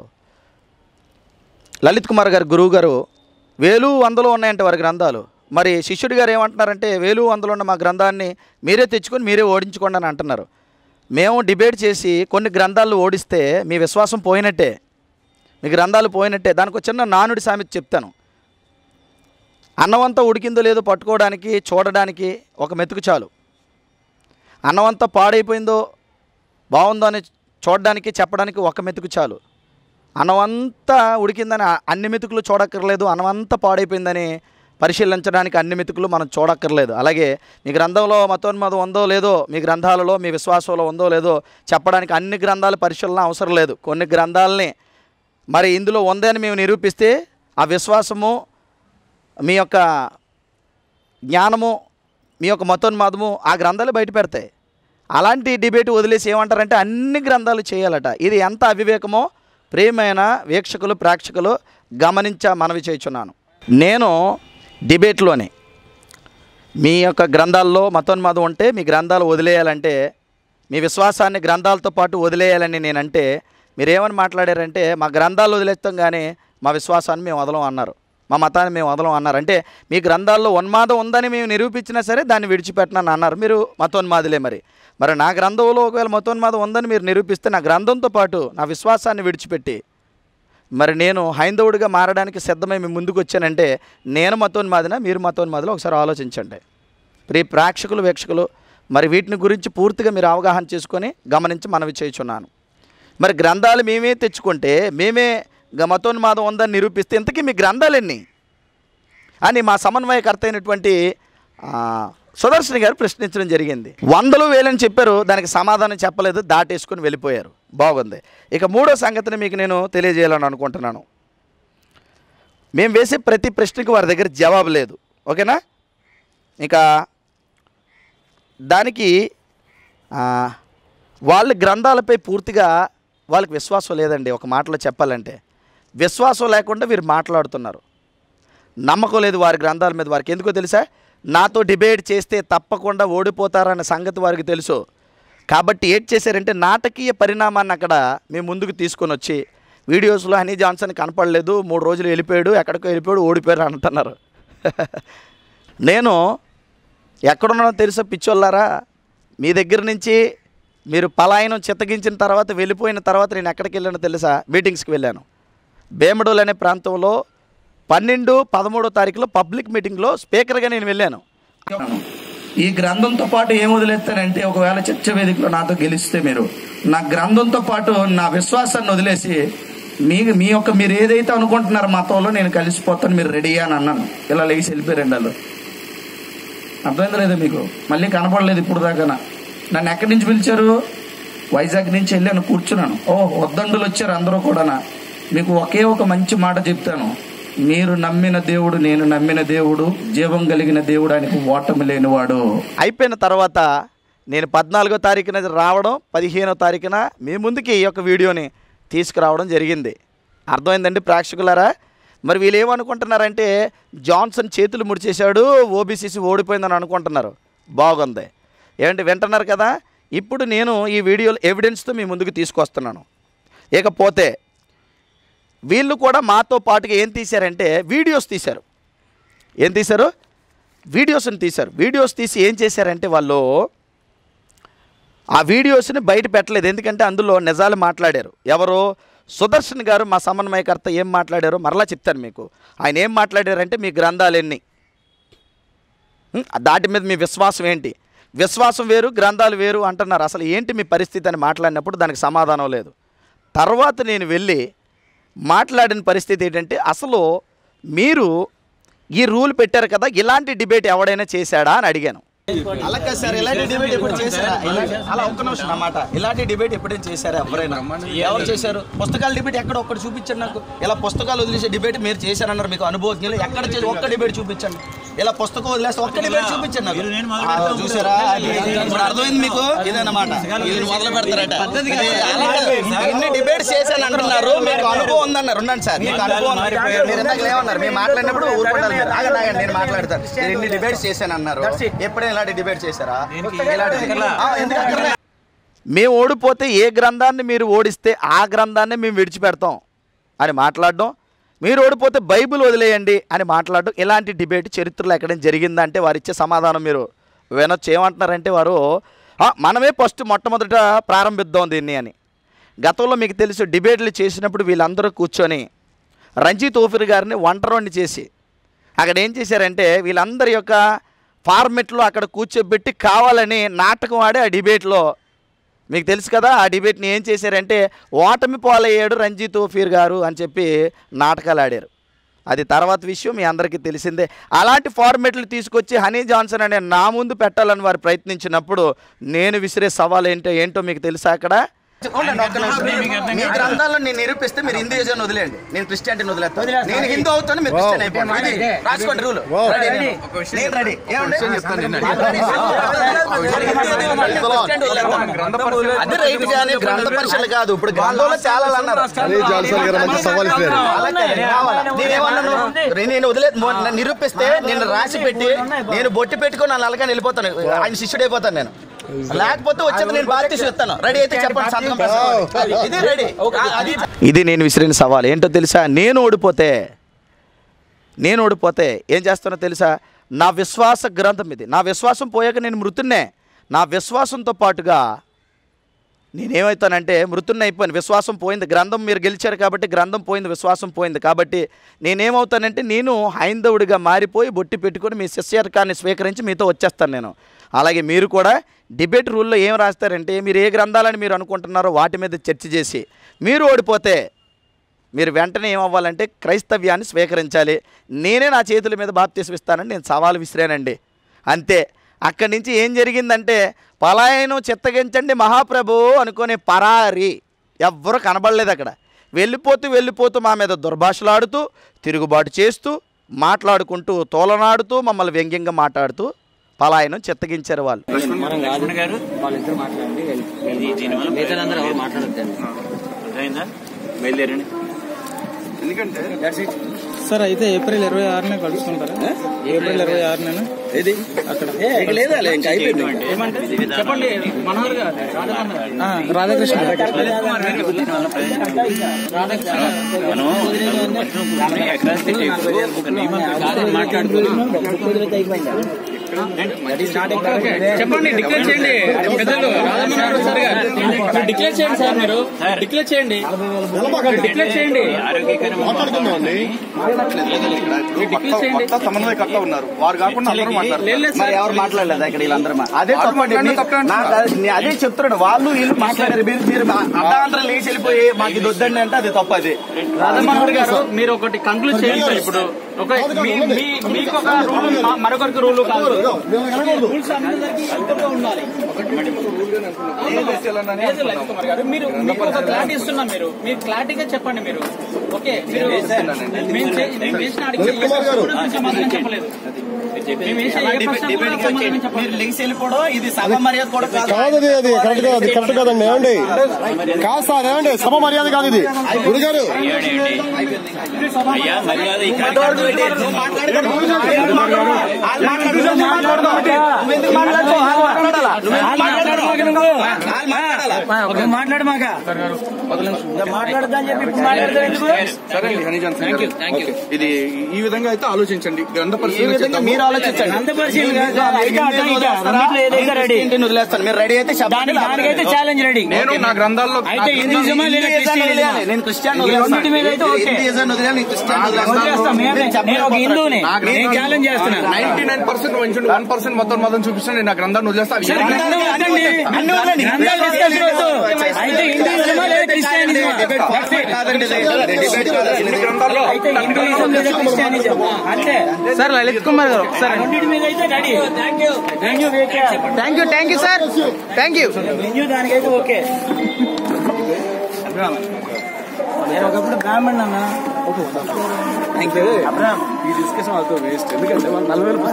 A: లలిత్ కుమార్ గారు గురువు గారు వేలు వందలు ఉన్నాయంటే వారి గ్రంథాలు మరి శిష్యుడి గారు ఏమంటున్నారంటే వేలు వందలు ఉన్న మా గ్రంథాన్ని మీరే తెచ్చుకొని మీరే ఓడించుకోండి అని అంటున్నారు మేము డిబేట్ చేసి కొన్ని గ్రంథాలు ఓడిస్తే మీ విశ్వాసం పోయినట్టే మీ గ్రంథాలు పోయినట్టే దానికి ఒక చిన్న నానుడి సామెత చెప్తాను అన్నమంతా ఉడికిందో లేదో పట్టుకోవడానికి చూడడానికి ఒక మెతుకు చాలు అన్నమంతా పాడైపోయిందో బాగుందో అని చూడడానికి చెప్పడానికి ఒక మెతుకు చాలు అన్నమంతా ఉడికిందని ఆ- అన్ని మెతుకులు చూడక్కర్లేదు అన్నమంతా పాడైపోయిందని పరిశీలించడానికి అన్ని మెతుకులు మనం చూడక్కర్లేదు అలాగే మీ గ్రంథంలో మతోన్మతం ఉందో లేదో మీ గ్రంథాలలో మీ విశ్వాసంలో ఉందో లేదో చెప్పడానికి అన్ని గ్రంథాల పరిశీలన అవసరం లేదు కొన్ని గ్రంథాలని మరి ఇందులో ఉందని మేము నిరూపిస్తే ఆ విశ్వాసము మీ యొక్క జ్ఞానము మీ యొక్క మతోన్మాదము ఆ గ్రంథాలు బయట పెడతాయి అలాంటి డిబేట్ వదిలేసి ఏమంటారంటే అన్ని గ్రంథాలు చేయాలట ఇది ఎంత అవివేకమో ప్రియమైన వీక్షకులు ప్రేక్షకులు గమనించా మనవి చేయుచున్నాను నేను డిబేట్లోనే మీ యొక్క గ్రంథాల్లో మతోన్మాదం ఉంటే మీ గ్రంథాలు వదిలేయాలంటే మీ విశ్వాసాన్ని గ్రంథాలతో పాటు వదిలేయాలని నేనంటే మీరేమని మాట్లాడారంటే మా గ్రంథాలు వదిలేస్తాం కానీ మా విశ్వాసాన్ని మేము వదలం అన్నారు మా మతాన్ని మేము వదలం అన్నారు అంటే మీ గ్రంథాల్లో ఉన్మాదం ఉందని మేము నిరూపించినా సరే దాన్ని విడిచిపెట్టనని అన్నారు మీరు మతోన్మాదులే మరి మరి నా గ్రంథంలో ఒకవేళ మతోన్మాదం ఉందని మీరు నిరూపిస్తే నా గ్రంథంతో పాటు నా విశ్వాసాన్ని విడిచిపెట్టి మరి నేను హైందవుడిగా మారడానికి సిద్ధమై మీ ముందుకు వచ్చానంటే నేను మతోన్మాదిన మీరు మతోన్మాదిలో ఒకసారి ఆలోచించండి ప్రియ ప్రేక్షకులు వీక్షకులు మరి వీటిని గురించి పూర్తిగా మీరు అవగాహన చేసుకొని గమనించి మనవి చేయుచున్నాను మరి గ్రంథాలు మేమే తెచ్చుకుంటే మేమే గ- మతోన్మాదం ఉందని నిరూపిస్తే ఇంతకీ మీ గ్రంథాలు ఎన్ని అని మా సమన్వయకర్త అయినటువంటి ఆ, సుదర్శన్ గారు ప్రశ్నించడం జరిగింది వందలు వేలని చెప్పారు దానికి సమాధానం చెప్పలేదు దాటేసుకుని వెళ్ళిపోయారు బాగుంది ఇక మూడో సంగతిని మీకు నేను తెలియజేయాలని అనుకుంటున్నాను మేము వేసే ప్రతి ప్రశ్నకు వారి దగ్గర జవాబు లేదు ఓకేనా ఇంకా దానికి ఆ, వాళ్ళ గ్రంథాలపై పూర్తిగా వాళ్ళకి విశ్వాసం లేదండి ఒక మాటలో చెప్పాలంటే విశ్వాసం లేకుండా వీరు మాట్లాడుతున్నారు నమ్మకం లేదు వారి గ్రంథాల మీద వారికి ఎందుకో తెలుసా నాతో డిబేట్ చేస్తే తప్పకుండా ఓడిపోతారన్న సంగతి వారికి తెలుసు కాబట్టి ఏం చేశారంటే నాటకీయ పరిణామాన్ని అక్కడ మేము ముందుకు తీసుకొని వచ్చి వీడియోస్లో హనీ జాన్సన్ కనపడలేదు మూడు రోజులు వెళ్ళిపోయాడు ఎక్కడికో వెళ్ళిపోయాడు ఓడిపోయాడు అంటున్నారు నేను ఎక్కడున్నానో తెలుసా పిచ్చోళ్ళారా మీ దగ్గర నుంచి మీరు పలాయనం చిత్తగించిన తర్వాత వెళ్ళిపోయిన తర్వాత నేను ఎక్కడికి వెళ్ళానో తెలుసా మీటింగ్స్కి వెళ్ళాను బేమడోల్ అనే ప్రాంతంలో పన్నెండు పదమూడో తారీఖులో పబ్లిక్ మీటింగ్లో స్పీకర్గా నేను వెళ్ళాను
F: ఈ గ్రంథంతో పాటు ఏం వదిలేస్తారంటే ఒకవేళ చర్చ వేదికలో నాతో గెలిస్తే మీరు నా గ్రంథంతో పాటు నా విశ్వాసాన్ని వదిలేసి మీ మీ యొక్క మీరు ఏదైతే అనుకుంటున్నారో మతంలో నేను కలిసిపోతాను మీరు రెడీ అని అన్నాను ఇలా లేచి వెళ్ళిపోయారండి వాళ్ళు అర్థమైందా లేదా మీకు మళ్ళీ కనపడలేదు ఇప్పుడు దాకా నన్ను ఎక్కడి నుంచి పిలిచారు వైజాగ్ నుంచి వెళ్ళాను కూర్చున్నాను ఓ వద్దండులు వచ్చారు అందరూ కూడా మీకు ఒకే ఒక మంచి మాట చెప్తాను మీరు నమ్మిన దేవుడు నేను నమ్మిన దేవుడు జీవం కలిగిన దేవుడు ఆయనకు ఓటమి లేనివాడు
A: అయిపోయిన తర్వాత నేను పద్నాలుగో తారీఖున రావడం పదిహేనో తారీఖున మీ ముందుకి ఈ యొక్క వీడియోని తీసుకురావడం జరిగింది అర్థమైందండి ప్రేక్షకులారా మరి వీళ్ళు ఏమనుకుంటున్నారంటే జాన్సన్ చేతులు ముడిచేశాడు ఓబీసీసీ ఓడిపోయిందని అనుకుంటున్నారు బాగుంది ఏమంటే వింటున్నారు కదా ఇప్పుడు నేను ఈ వీడియోలో ఎవిడెన్స్తో మీ ముందుకు తీసుకొస్తున్నాను ఇకపోతే వీళ్ళు కూడా మాతో పాటుగా ఏం తీశారంటే వీడియోస్ తీశారు ఏం తీశారు వీడియోస్ని తీశారు వీడియోస్ తీసి ఏం చేశారంటే వాళ్ళు ఆ వీడియోస్ని బయట పెట్టలేదు ఎందుకంటే అందులో నిజాలు మాట్లాడారు ఎవరు సుదర్శన్ గారు మా సమన్వయకర్త ఏం మాట్లాడారో మరలా చెప్తాను మీకు ఆయన ఏం మాట్లాడారంటే మీ గ్రంథాలు ఎన్ని ఉం? దాటి మీద మీ విశ్వాసం ఏంటి విశ్వాసం వేరు గ్రంథాలు వేరు అంటున్నారు అసలు ఏంటి మీ పరిస్థితి అని మాట్లాడినప్పుడు దానికి సమాధానం లేదు తర్వాత నేను వెళ్ళి మాట్లాడిన పరిస్థితి ఏంటంటే అసలు మీరు ఈ రూల్ పెట్టారు కదా ఇలాంటి డిబేట్ ఎవడైనా చేశాడా అని అడిగాను అలా కాదు సార్ ఇలాంటి డిబేట్ ఎప్పుడు చేశారా ఇలాంటి- అలా ఒక్క నిమిషం అన్నమాట ఇలాంటి డిబేట్ ఎప్పుడైనా చేశారా ఎవరైనా ఎవరు చేశారు పుస్తకాల డిబేట్ ఎక్కడ ఒక్కటి చూపించండి నాకు ఇలా పుస్తకాలు వదిలేసే డిబేట్ మీరు చేశారన్నారు మీకు అనుభవజ్ఞులు ఎక్కడ చేసి ఒక్క డిబేట్ చూపించండి ఇలా పుస్తకం వదిలేస్తే ఒక్క డిబేట్ చూపించండి నాకు ఆ, చూసారా అది ఇప్పుడు అర్థమైంది మీకు ఇదన్నమాట ఇది మొదలు పెడతారట ఇది అలా కాదు. ఇన్ని డిబేట్స్ చేశాను అంటున్నారు మీకు అనుభవం ఉందన్నారు ఉండండి సార్ మీకు అనుభవం ఉంది. మీరు ఇందాక లేవన్నారు మేము మాట్లాడినప్పుడు ఊరుకుంటారు మీరు ఆగండి ఆగండి నేను మాట్లాడతాను నేను ఇన్ని డిబేట్స్ చేశాను అన్నారు ఎప్పుడైనా ఇలాంటి డిబేట్ చేశారా ఇలాంటి- ఆ, ఎందుకు అక్కర్లే? మేము ఓడిపోతే ఏ గ్రంథాన్ని మీరు ఓడిస్తే ఆ గ్రంథాన్ని మేము విడిచిపెడతాం అని మాట్లాడడం మీరు ఓడిపోతే బైబిల్ వదిలేయండి అని మాట్లాడడం ఇలాంటి డిబేట్ చరిత్రలో ఎక్కడైనా జరిగిందంటే వారు ఇచ్చే సమాధానం మీరు వినొచ్చు ఏమంటున్నారంటే వారు "ఆ, మనమే ఫస్ట్ మొట్టమొదట ప్రారంభిద్దాం దీన్ని అని గతంలో మీకు తెలుసు డిబేట్లు చేసినప్పుడు వీళ్ళందరూ కూర్చొని రంజిత్ ఓఫిర్ గారిని ఒంటరిని చేసి అక్కడ ఏం చేశారంటే వీళ్ళందరి యొక్క ఫార్మెట్లో అక్కడ కూర్చోబెట్టి కావాలని నాటకం ఆడి ఆ డిబేట్లో మీకు తెలుసు కదా ఆ డిబేట్ని ఏం చేశారంటే ఓటమి పాలయ్యాడు రంజిత్ ఓఫీర్ గారు అని చెప్పి నాటకాలు ఆడారు అది తర్వాత విషయం మీ అందరికీ తెలిసిందే అలాంటి ఫార్మెట్లు తీసుకొచ్చి హనీ జాన్సన్ అనే నా ముందు పెట్టాలని వారు ప్రయత్నించినప్పుడు నేను విసిరే సవాల్ ఏంటో ఏంటో మీకు తెలుసా అక్కడ ఉండండి, ఒక్క నిమిషం. మీ గ్రంథాల్లో నేను నిరూపిస్తే మీరు హిందూయిజం వదిలేండి నేను క్రిస్టియానిటీని వదిలేస్తాను నేను హిందూ అవుతాను మీరు క్రిస్టియన్ అయిపోండి ఇది రాసుకోండి రూల్ రెడీ నేను రెడీ ఏమండి అది రైట్ కానీ గ్రంథ పరిశీలన కాదు ఇప్పుడు గ్రంథంలో చాలా అన్నారు
G: జాన్సన్ గారు మంచి సవాల్ ఇచ్చారు
A: అలా కాదు, కావాలా? నేనేమన్నాను? నేను వదిలే మొ- నన్ను నిరూపిస్తే నేను రాసి పెట్టి నేను బొట్టి పెట్టుకొని నన్ను అలాగే వెళ్ళిపోతాను ఆయన శిష్యుడు అయిపోతాను నేను లేకపోతే వచ్చేది నేను బాధ్యత ఇస్తాను రెడీ అయితే చెప్పండి సంతకం పెట్టుకోండి. ఇది రెడీ అది ఇది నేను విసిరిన సవాల్ ఏంటో తెలుసా నేను ఓడిపోతే నేను ఓడిపోతే ఏం చేస్తానో తెలుసా నా విశ్వాస గ్రంథం ఇది నా విశ్వాసం పోయాక నేను మృతున్నే నా విశ్వాసంతో పాటుగా నేనేమవుతానంటే మృతున్న అయిపోయాను విశ్వాసం పోయింది గ్రంథం మీరు గెలిచారు కాబట్టి గ్రంథం పోయింది విశ్వాసం పోయింది కాబట్టి నేనేమవుతానంటే నేను హైందవుడిగా మారిపోయి బొట్టి పెట్టుకొని మీ శిష్యర్కాన్ని స్వీకరించి మీతో వచ్చేస్తాను నేను అలాగే మీరు కూడా డిబేట్ రూల్లో ఏం రాస్తారంటే మీరు ఏ గ్రంథాలని మీరు అనుకుంటున్నారో వాటి మీద చర్చ చేసి మీరు ఓడిపోతే మీరు వెంటనే ఏమవ్వాలంటే క్రైస్తవ్యాన్ని స్వీకరించాలి నేనే నా చేతుల మీద బాప్తీసం ఇస్తానని నేను సవాలు విసిరానండి అంతే అక్కడి నుంచి ఏం జరిగిందంటే పలాయనం చిత్తగించండి మహాప్రభు అనుకునే పరారి ఎవ్వరూ కనబడలేదు అక్కడ వెళ్ళిపోతూ వెళ్ళిపోతూ మా మీద దుర్భాషలాడుతూ తిరుగుబాటు చేస్తూ మాట్లాడుకుంటూ తోలనాడుతూ మమ్మల్ని వ్యంగ్యంగా మాట్లాడుతూ పలాయనం చిత్తగించారు వాళ్ళు
E: లక్ష్మణ్ గారు
H: వాళ్ళిద్దరు మాట్లాడండి
E: ఇది దీనివల్ల
H: మిగతాదందరూ ఎవరు మాట్లాడద్దండి
E: అర్థమైందా బయలుదేరండి
D: ఎందుకంటే
I: సార్ అయితే ఏప్రిల్ ఇరవై ఆరున కలుసుకుంటారా ఏప్రిల్ ఇరవై ఆరున ఇది అక్కడ
H: లేదా ఇంకా అయిపోయింది
C: ఏమంటే చెప్పండి మనోహర్ గారు రాజమోహన్ గారు.
I: ఆ, రాధాకృష్ణ
E: మనం మనం ఎకరాస్ ఎక్కువ ఒక నియమం ప్రకారం మాట్లాడుకున్నాం
C: ఓకే, చెప్పండి డిక్లేర్ చేయండి పెద్దలు రాజమోహన్ గారు సార్ గారు మీరు డిక్లేర్ చేయండి సార్ మీరు డిక్లేర్ చేయండి డిక్లేర్ చేయండి
G: మాట్లాడుకుందామండి
D: కొత్త సమన్వయకర్త ఉన్నారు వారు కాకుండా అందరూ మాట్లాడుతున్నారు
C: లేదు, లేదు
A: మరి
C: సార్.
A: ఎవరు మాట్లాడలేదు ఇక్కడ వీళ్ళందరూ మా- అదే
D: వాళ్ళు
A: తప్పండి
D: మాట్లాడిన
A: మీ-
D: తప్పే అంటున్నారు.
A: నాకు అది- నేను అదే చెప్తున్నాడు వాళ్ళు వీళ్ళు మాట్లాడారు మీరు మీరు అర్ధాంతరం లేచి వెళ్ళిపోయి మాకు ఇది వద్దండి అంటే అది తప్పు అది
C: రాజమోహన్ గారు మీరు ఒకటి కంక్లూడ్ చేయండి సార్ ఇప్పుడు ఒక మీ- మీ- మీకు ఒక రూల్ మరొకరికి రూల్ కాదు రూల్స్ అందరికీ ఈక్వల్ గా ఉండాలి లేదు, లలిత్ కుమార్ గారు మీరు మీకు ఒక క్లారిటీ ఇస్తున్నాం మీరు మీరు క్లారిటీగా చెప్పండి మీరు ఓకే మీరు మేము చే- మేము వేసిన అడిగిన ఏ ప్రశ్న కూడా మీరు సమాధానం చెప్పలేదు మేము వేసిన ఏ ప్రశ్న కూడా సమాధానం చెప్పలేదు
A: లేచి వెళ్ళిపోవడం ఇది సభ మర్యాద కూడా కాదు
G: కాదు అది అది కరెక్ట్ కాదు అది కరెక్ట్ కాదండి ఏమండి కాదు సార్ ఏమండి సభ మర్యాద కాదు ఇది గురుగారు
E: అయ్యా మర్యాద ఈ కార్యక్రమం
H: మాట్లాడు మాక మాట్లాడదని చెప్పి ఇప్పుడు మాట్లాడతారు ఎందుకు
D: సరే హనీజాన్ థ్యాంక్ యూ థ్యాంక్ యూ ఇది ఈ విధంగా అయితే ఆలోచించండి గ్రంథ
A: ఈ
D: పరిశీలన
A: విధంగా
D: చేద్దాము.
A: మీరు ఆలోచించండి
H: అంత పరిశీలన కాదు. అయితే అటు ఇటు రెండిట్లో ఏదైతే రెడీ.
A: ఇంటిని వదిలేస్తాను మీరు రెడీ అయితే చెప్పండి
H: దానికి దానికైతే ఛాలెంజ్ రెడీ
D: నేను నా గ్రంథాల్లో
H: అయితే హిందూజమా లేదా క్రిస్టియనిజమా
A: నేను క్రిస్టియన్
H: ఈ రెండింటి మీద అయితే ఓకే. వదిలేస్తాం మేమే. నేను ఒక హిందువుని నేను ఛాలెంజ్ చేస్తున్నా
D: నైన్టీ నైన్ పర్సెంట్ మంచి వన్ పర్సెంట్ మొత్తం మతం చూపిస్తాను నేను నా గ్రంథాన్ని వదిలేస్తా అవి
H: సరే, గ్రంథం వద్దండి. గ్రంథాలు discussion వద్దు. అయితే హిందూయిజమా లేదా క్రిస్టియనిజమా
D: ఎన్ని గ్రంథాల్లో
H: అయితే హిందూయిజం లేదా క్రిస్టియనిజం అంతే
I: సార్ లలిత్ కుమార్ గారు ఒకసారి
H: రెండింటి మీద అయితే ready thank you thank you
I: thank you thank you sir thank you
H: venue దానికైతే ఓకే నేను ఒకప్పుడు బ్రాహ్మణ్ అన్న అబ్రాహం
G: ఈ డిస్కషన్ వాళ్ళతో వేస్ట్ ఎందుకంటే వాళ్ళు నలభై వేల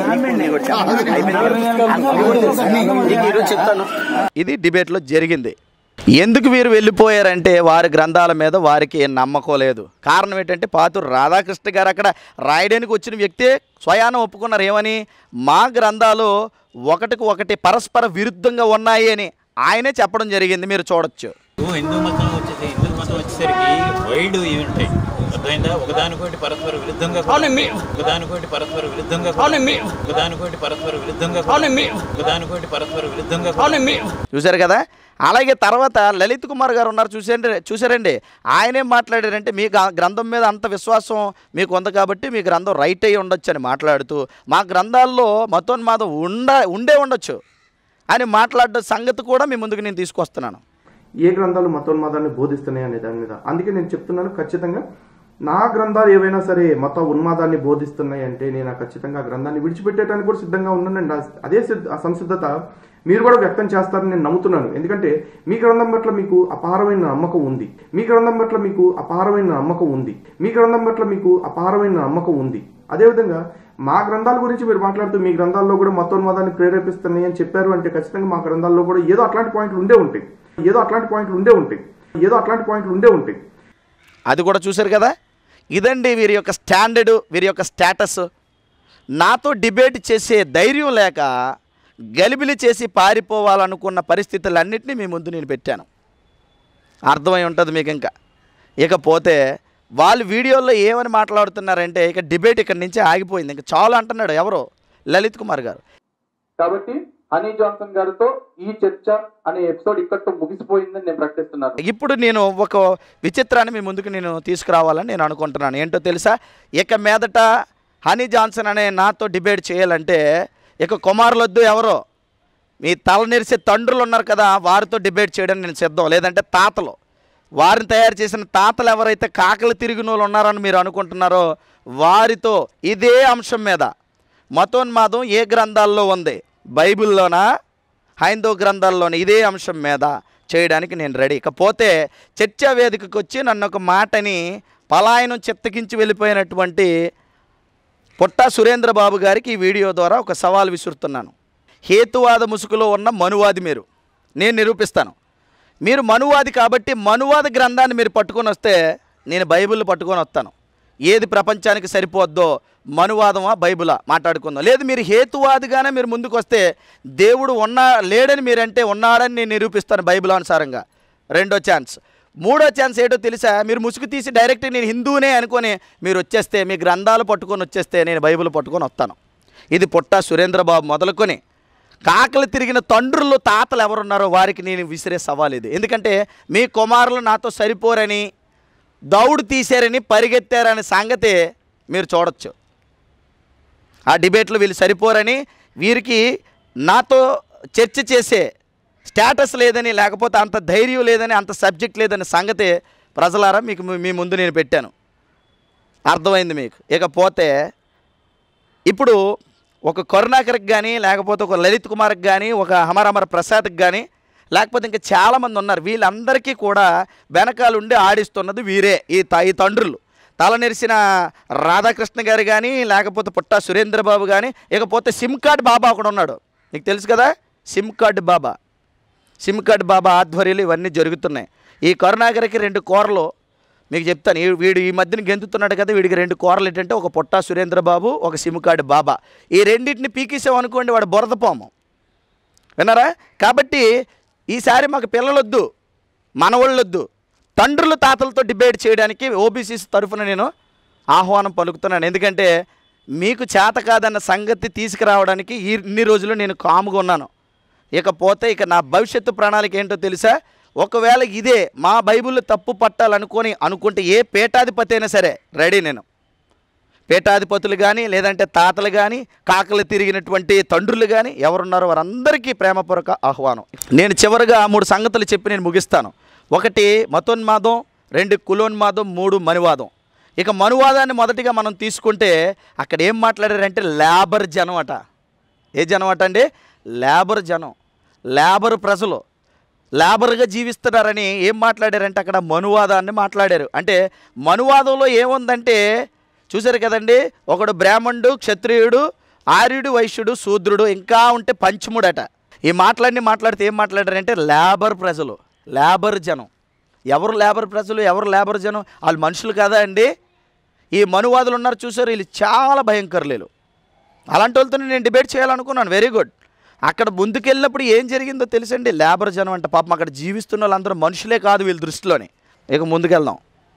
A: చెప్తాను ఇది డిబేట్లో జరిగింది ఎందుకు వీరు వెళ్ళిపోయారంటే వారి గ్రంథాల మీద వారికి నమ్మకం లేదు కారణం ఏంటంటే పాతూరు రాధాకృష్ణ గారు అక్కడ రాయడానికి వచ్చిన వ్యక్తే స్వయాన ఒప్పుకున్నారు ఏమని మా గ్రంథాలు ఒకటికి ఒకటి పరస్పర విరుద్ధంగా ఉన్నాయి అని ఆయనే చెప్పడం జరిగింది మీరు చూడొచ్చు
E: హిందూ మతం వచ్చేసి హిందూ మతం వచ్చేసరికి వైడ్ ఇవి ఉంటాయి అర్థమైందా ఒకదానికోటి పరస్పర విరుద్ధంగా కూడా
C: అవును, మీ-
E: ఉంటాయి. ఒకదానికోటి పరస్పర విరుద్ధంగా కూడా
C: అవును, మీ-
E: ఉంటాయి. ఒకదానికోటి పరస్పర విరుద్ధంగా కూడా
C: అవును, మీ-
E: ఉంటాయి. ఒకదానికోటి పరస్పర విరుద్ధంగా కూడా
C: అవును మీ
A: చూశారు కదా అలాగే తర్వాత లలిత్ కుమార్ గారు ఉన్నారు చూసారండి చూసారండి ఆయనేం మాట్లాడారంటే మీ గ్ర- గ్రంథం మీద అంత విశ్వాసం మీకు ఉంది కాబట్టి మీ గ్రంథం రైట్ అయ్యి ఉండొచ్చు అని మాట్లాడుతూ మా గ్రంథాల్లో మతోన్మాదం ఉండ ఉండే ఉండొచ్చు అని మాట్లాడిన సంగతి కూడా మీ ముందుకు నేను తీసుకొస్తున్నాను
J: ఏ గ్రంథాలు మతోన్మాదాన్ని బోధిస్తున్నాయి అనే దాని మీద అందుకే నేను చెప్తున్నాను ఖచ్చితంగా నా గ్రంథాలు ఏవైనా సరే మత ఉన్మాదాన్ని బోధిస్తున్నాయి అంటే నేను ఆ ఖచ్చితంగా ఆ గ్రంథాన్ని విడిచిపెట్టేయడానికి కూడా సిద్ధంగా ఉన్నానండి ఆ- అదే సిద్ధ- ఆ సంసిద్ధత మీరు కూడా వ్యక్తం చేస్తారని నేను నమ్ముతున్నాను ఎందుకంటే మీ గ్రంథం పట్ల మీకు అపారమైన నమ్మకం ఉంది మీ గ్రంథం పట్ల మీకు అపారమైన నమ్మకం ఉంది మీ గ్రంథం పట్ల మీకు అపారమైన నమ్మకం ఉంది అదేవిధంగా మా గ్రంథాల గురించి మీరు మాట్లాడుతూ మీ గ్రంథాల్లో కూడా మతోన్మాదాన్ని ప్రేరేపిస్తున్నాయి అని చెప్పారు అంటే ఖచ్చితంగా మా గ్రంథాల్లో కూడా ఏదో అట్లాంటి పాయింట్లు ఉండే ఉంటాయి ఏదో అట్లాంటి పాయింట్లు ఉండే ఉంటాయి ఏదో అట్లాంటి పాయింట్లు ఉండే ఉంటాయి
A: అది కూడా చూశారు కదా ఇదండి వీరి యొక్క స్టాండర్డు వీరి యొక్క స్టేటస్ నాతో డిబేట్ చేసే ధైర్యం లేక గలిబిలి చేసి పారిపోవాలనుకున్న పరిస్థితులన్నింటినీ మీ ముందు నేను పెట్టాను అర్థమై ఉంటుంది మీకు ఇంకా ఇకపోతే వాళ్ళు వీడియోలో ఏమని మాట్లాడుతున్నారంటే ఇక డిబేట్ ఇక్కడి నుంచి ఆగిపోయింది ఇంకా చాలు అంటున్నాడు ఎవరో లలిత్ కుమార్ గారు
K: కాబట్టి హనీ జాన్సన్ గారితో ఈ చర్చ అనే ఎపిసోడ్ ఇక్కడితో ముగిసిపోయిందని నేను ప్రకటిస్తున్నాను
A: ఇప్పుడు నేను ఒక విచిత్రాన్ని మీ ముందుకు నేను తీసుకురావాలని నేను అనుకుంటున్నాను ఏంటో తెలుసా ఇక మీదట హనీ జాన్సన్ అనే నాతో డిబేట్ చేయాలంటే ఇక కుమారులొద్దు ఎవరో మీ తల నెరిసే తండ్రులు ఉన్నారు కదా వారితో డిబేట్ చేయడానికి నేను సిద్ధం లేదంటే తాతలు వారిని తయారు చేసిన తాతలు ఎవరైతే కాకలు తిరిగిన వాళ్ళు ఉన్నారని మీరు అనుకుంటున్నారో వారితో ఇదే అంశం మీద మతోన్మాదం ఏ గ్రంథాల్లో ఉంది బైబిల్లోనా హైందవ గ్రంథాల్లోని ఇదే అంశం మీద చేయడానికి నేను రెడీ ఇకపోతే చర్చా వేదికకు వచ్చి నన్ను ఒక మాటని పలాయనం చిత్తకించి వెళ్ళిపోయినటువంటి పుట్టా సురేంద్ర బాబు గారికి ఈ వీడియో ద్వారా ఒక సవాల్ విసురుతున్నాను హేతువాద ముసుగులో ఉన్న మనువాది మీరు నేను నిరూపిస్తాను మీరు మనువాది కాబట్టి మనువాద గ్రంథాన్ని మీరు పట్టుకొని వస్తే నేను బైబిల్ పట్టుకొని వస్తాను ఏది ప్రపంచానికి సరిపోద్దో మనువాదమా బైబిలా మాట్లాడుకుందాం లేదు మీరు హేతువాదిగానే మీరు ముందుకు వస్తే దేవుడు ఉన్నా లేడని మీరంటే ఉన్నాడని నేను నిరూపిస్తాను బైబిల్ అనుసారంగా రెండో ఛాన్స్ మూడో ఛాన్స్ ఏంటో తెలుసా మీరు ముసుగు తీసి డైరెక్ట్ నేను హిందూనే అనుకొని మీరు వచ్చేస్తే మీ గ్రంథాలు పట్టుకొని వచ్చేస్తే నేను బైబిల్ పట్టుకొని వస్తాను ఇది పుట్ట సురేంద్రబాబు మొదలుకొని కాకలు తిరిగిన తండ్రులు తాతలు ఎవరున్నారో వారికి నేను విసిరే సవాల్ ఇది ఎందుకంటే మీ కుమారులు నాతో సరిపోరని దౌడు తీశారని పరిగెత్తారనే సంగతి మీరు చూడొచ్చు ఆ డిబేట్లో వీళ్ళు సరిపోరని వీరికి నాతో చర్చ చేసే స్టేటస్ లేదని లేకపోతే అంత ధైర్యం లేదని అంత సబ్జెక్ట్ లేదని సంగతి ప్రజలారా మీకు మీ ముందు నేను పెట్టాను అర్థమైంది మీకు ఇకపోతే ఇప్పుడు ఒక కరుణాకర్కి కానీ లేకపోతే ఒక లలిత్ కుమార్కి కానీ ఒక హమరమర ప్రసాద్కి కానీ లేకపోతే ఇంకా చాలామంది ఉన్నారు వీళ్ళందరికీ కూడా వెనకాలండి ఆడిస్తున్నది వీరే ఈ త ఈ తండ్రులు తల నెరిసిన రాధాకృష్ణ గారు కానీ లేకపోతే పుట్టా సురేంద్రబాబు కానీ ఇకపోతే సిమ్ కార్డ్ బాబా ఒకడు ఉన్నాడు నీకు తెలుసు కదా SIM card Baba SIM card Baba ఆధ్వర్యంలో ఇవన్నీ జరుగుతున్నాయి ఈ కరుణాకర్కి రెండు కూరలు మీకు చెప్తాను ఈ- వీడు ఈ మధ్యన గెంతుతున్నాడు కదా వీడికి రెండు కూరలు ఏంటంటే ఒక పుట్టా సురేంద్రబాబు ఒక సిమ్ కార్డు బాబా ఈ రెండింటిని పీకేసాం అనుకోండి వాడు బురద పాము విన్నారా కాబట్టి ఈసారి మాకు పిల్లలొద్దు మనవాళ్ళొద్దు తండ్రులు తాతలతో డిబేట్ చేయడానికి ఓబీసీస్ తరఫున నేను ఆహ్వానం పలుకుతున్నాను ఎందుకంటే మీకు చేత కాదన్న సంగతి తీసుకురావడానికి ఈ ఇన్ని రోజులు నేను కాముగా ఉన్నాను ఇకపోతే ఇక నా భవిష్యత్తు ప్రణాళిక ఏంటో తెలుసా ఒకవేళ ఇదే మా బైబిల్ తప్పు పట్టాలనుకొని అనుకుంటే ఏ పీఠాధిపతి అయినా సరే రెడీ నేను పీఠాధిపతులు కానీ లేదంటే తాతలు కానీ కాకలు తిరిగినటువంటి తండ్రులు కానీ ఎవరున్నారో వారందరికీ ప్రేమపూర్వక ఆహ్వానం నేను చివరిగా మూడు సంగతులు చెప్పి నేను ముగిస్తాను ఒకటి మతోన్మాదం రెండు కులోన్మాదం మూడు మనువాదం ఇక మనువాదాన్ని మొదటిగా మనం తీసుకుంటే అక్కడ ఏం మాట్లాడారంటే లేబర్ జనం అట ఏ జనం అట అండి లేబర్ జనం లేబర్ ప్రజలు లేబర్గా జీవిస్తున్నారని ఏం మాట్లాడారంటే అక్కడ మనువాదాన్ని మాట్లాడారు అంటే మనువాదంలో ఏముందంటే చూశారు కదండి ఒకడు బ్రాహ్మణుడు క్షత్రియుడు ఆర్యుడు వైశ్యుడు శూద్రుడు ఇంకా ఉంటే పంచముడట ఈ మాట్లాడిని మాట్లాడితే ఏం మాట్లాడారంటే లేబర్ ప్రజలు లేబర్ జనం ఎవరు లేబర్ ప్రజలు ఎవరు లేబర్ జనం వాళ్ళు మనుషులు కదా అండి ఈ మనువాదులు ఉన్నారు చూసారు వీళ్ళు చాలా భయంకరులేలు అలాంటి వాళ్ళతో నేను డిబేట్ చేయాలనుకున్నాను వెరీ గుడ్ అక్కడ ముందుకెళ్ళినప్పుడు ఏం జరిగిందో తెలుసండి లేబర్ జనం అంటే పాపం అక్కడ జీవిస్తున్న వాళ్ళందరూ మనుషులే కాదు వీళ్ళ దృష్టిలోని ఇక ముందుకెళ్దాం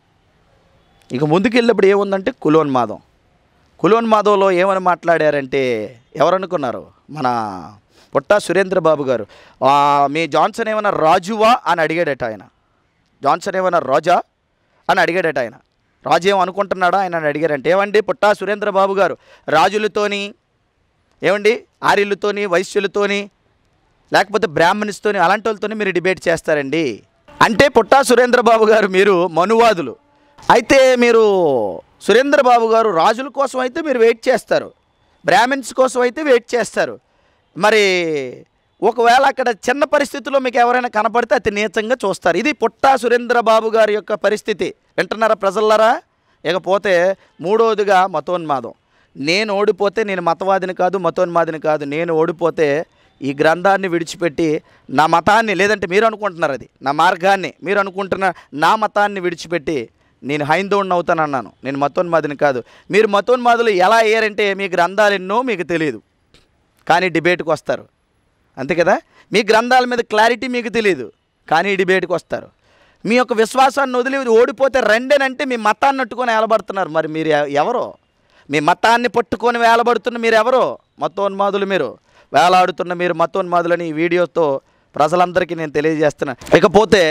A: ఇక ముందుకెళ్ళినప్పుడు ఏముందంటే కులోన్మాదం కులోన్మాదంలో ఏమని మాట్లాడారంటే ఎవరనుకున్నారు మన పుట్టా సురేంద్ర బాబు గారు ఆ, మీ జాన్సన్ ఏమైనా రాజువా అని అడిగాడట ఆయన జాన్సన్ ఏమైనా రాజా అని అడిగాడట ఆయన రాజు ఏం అనుకుంటున్నాడా ఆయన అని అడిగారంటే ఏమండి పుట్టా సురేంద్ర బాబు గారు రాజులతోని ఏమండి ఆర్యులతోని వైశ్యులతోని లేకపోతే బ్రాహ్మణ్స్తోని అలాంటి వాళ్ళతోని మీరు డిబేట్ చేస్తారండి అంటే పుట్టా సురేంద్ర బాబు గారు మీరు మనువాదులు అయితే మీరు సురేంద్ర బాబు గారు రాజుల కోసం అయితే మీరు వెయిట్ చేస్తారు బ్రాహ్మిన్స్ కోసం అయితే వెయిట్ చేస్తారు మరి ఒకవేళ అక్కడ చిన్న పరిస్థితిలో మీకు ఎవరైనా కనపడితే అతి నీచంగా చూస్తారు ఇది పుట్టా సురేంద్ర బాబు గారి యొక్క పరిస్థితి వింటున్నారా ప్రజల్లారా ఇకపోతే మూడవదిగా మతోన్మాదం నేను ఓడిపోతే నేను మతవాదిని కాదు మతోన్మాదిని కాదు నేను ఓడిపోతే ఈ గ్రంథాన్ని విడిచిపెట్టి నా మతాన్ని లేదంటే మీరు అనుకుంటున్నారు అది నా మార్గాన్ని మీరు అనుకుంటున్న నా మతాన్ని విడిచిపెట్టి నేను హైందవుడిని అవుతానన్నాను నేను మతోన్మాదిని కాదు మీరు మతోన్మాదులు ఎలా అయ్యారంటే మీ గ్రంథాలు ఎన్నో మీకు తెలియదు కానీ డిబేట్కి వస్తారు అంతే కదా మీ గ్రంథాల మీద క్లారిటీ మీకు తెలియదు కానీ డిబేట్కి వస్తారు మీ యొక్క విశ్వాసాన్ని వదిలి ఓడిపోతే రెండేనంటే మీ మతాన్ని నట్టుకొని వేలబడుతున్నారు మరి మీరు ఎ- ఎవరో మీ మతాన్ని పట్టుకొని వేలబడుతున్న మీరు ఎవరో మతోన్మాదులు మీరు వేలాడుతున్న మీరు మతోన్మాదులని ఈ వీడియోతో ప్రజలందరికీ నేను తెలియజేస్తున్నా ఇకపోతే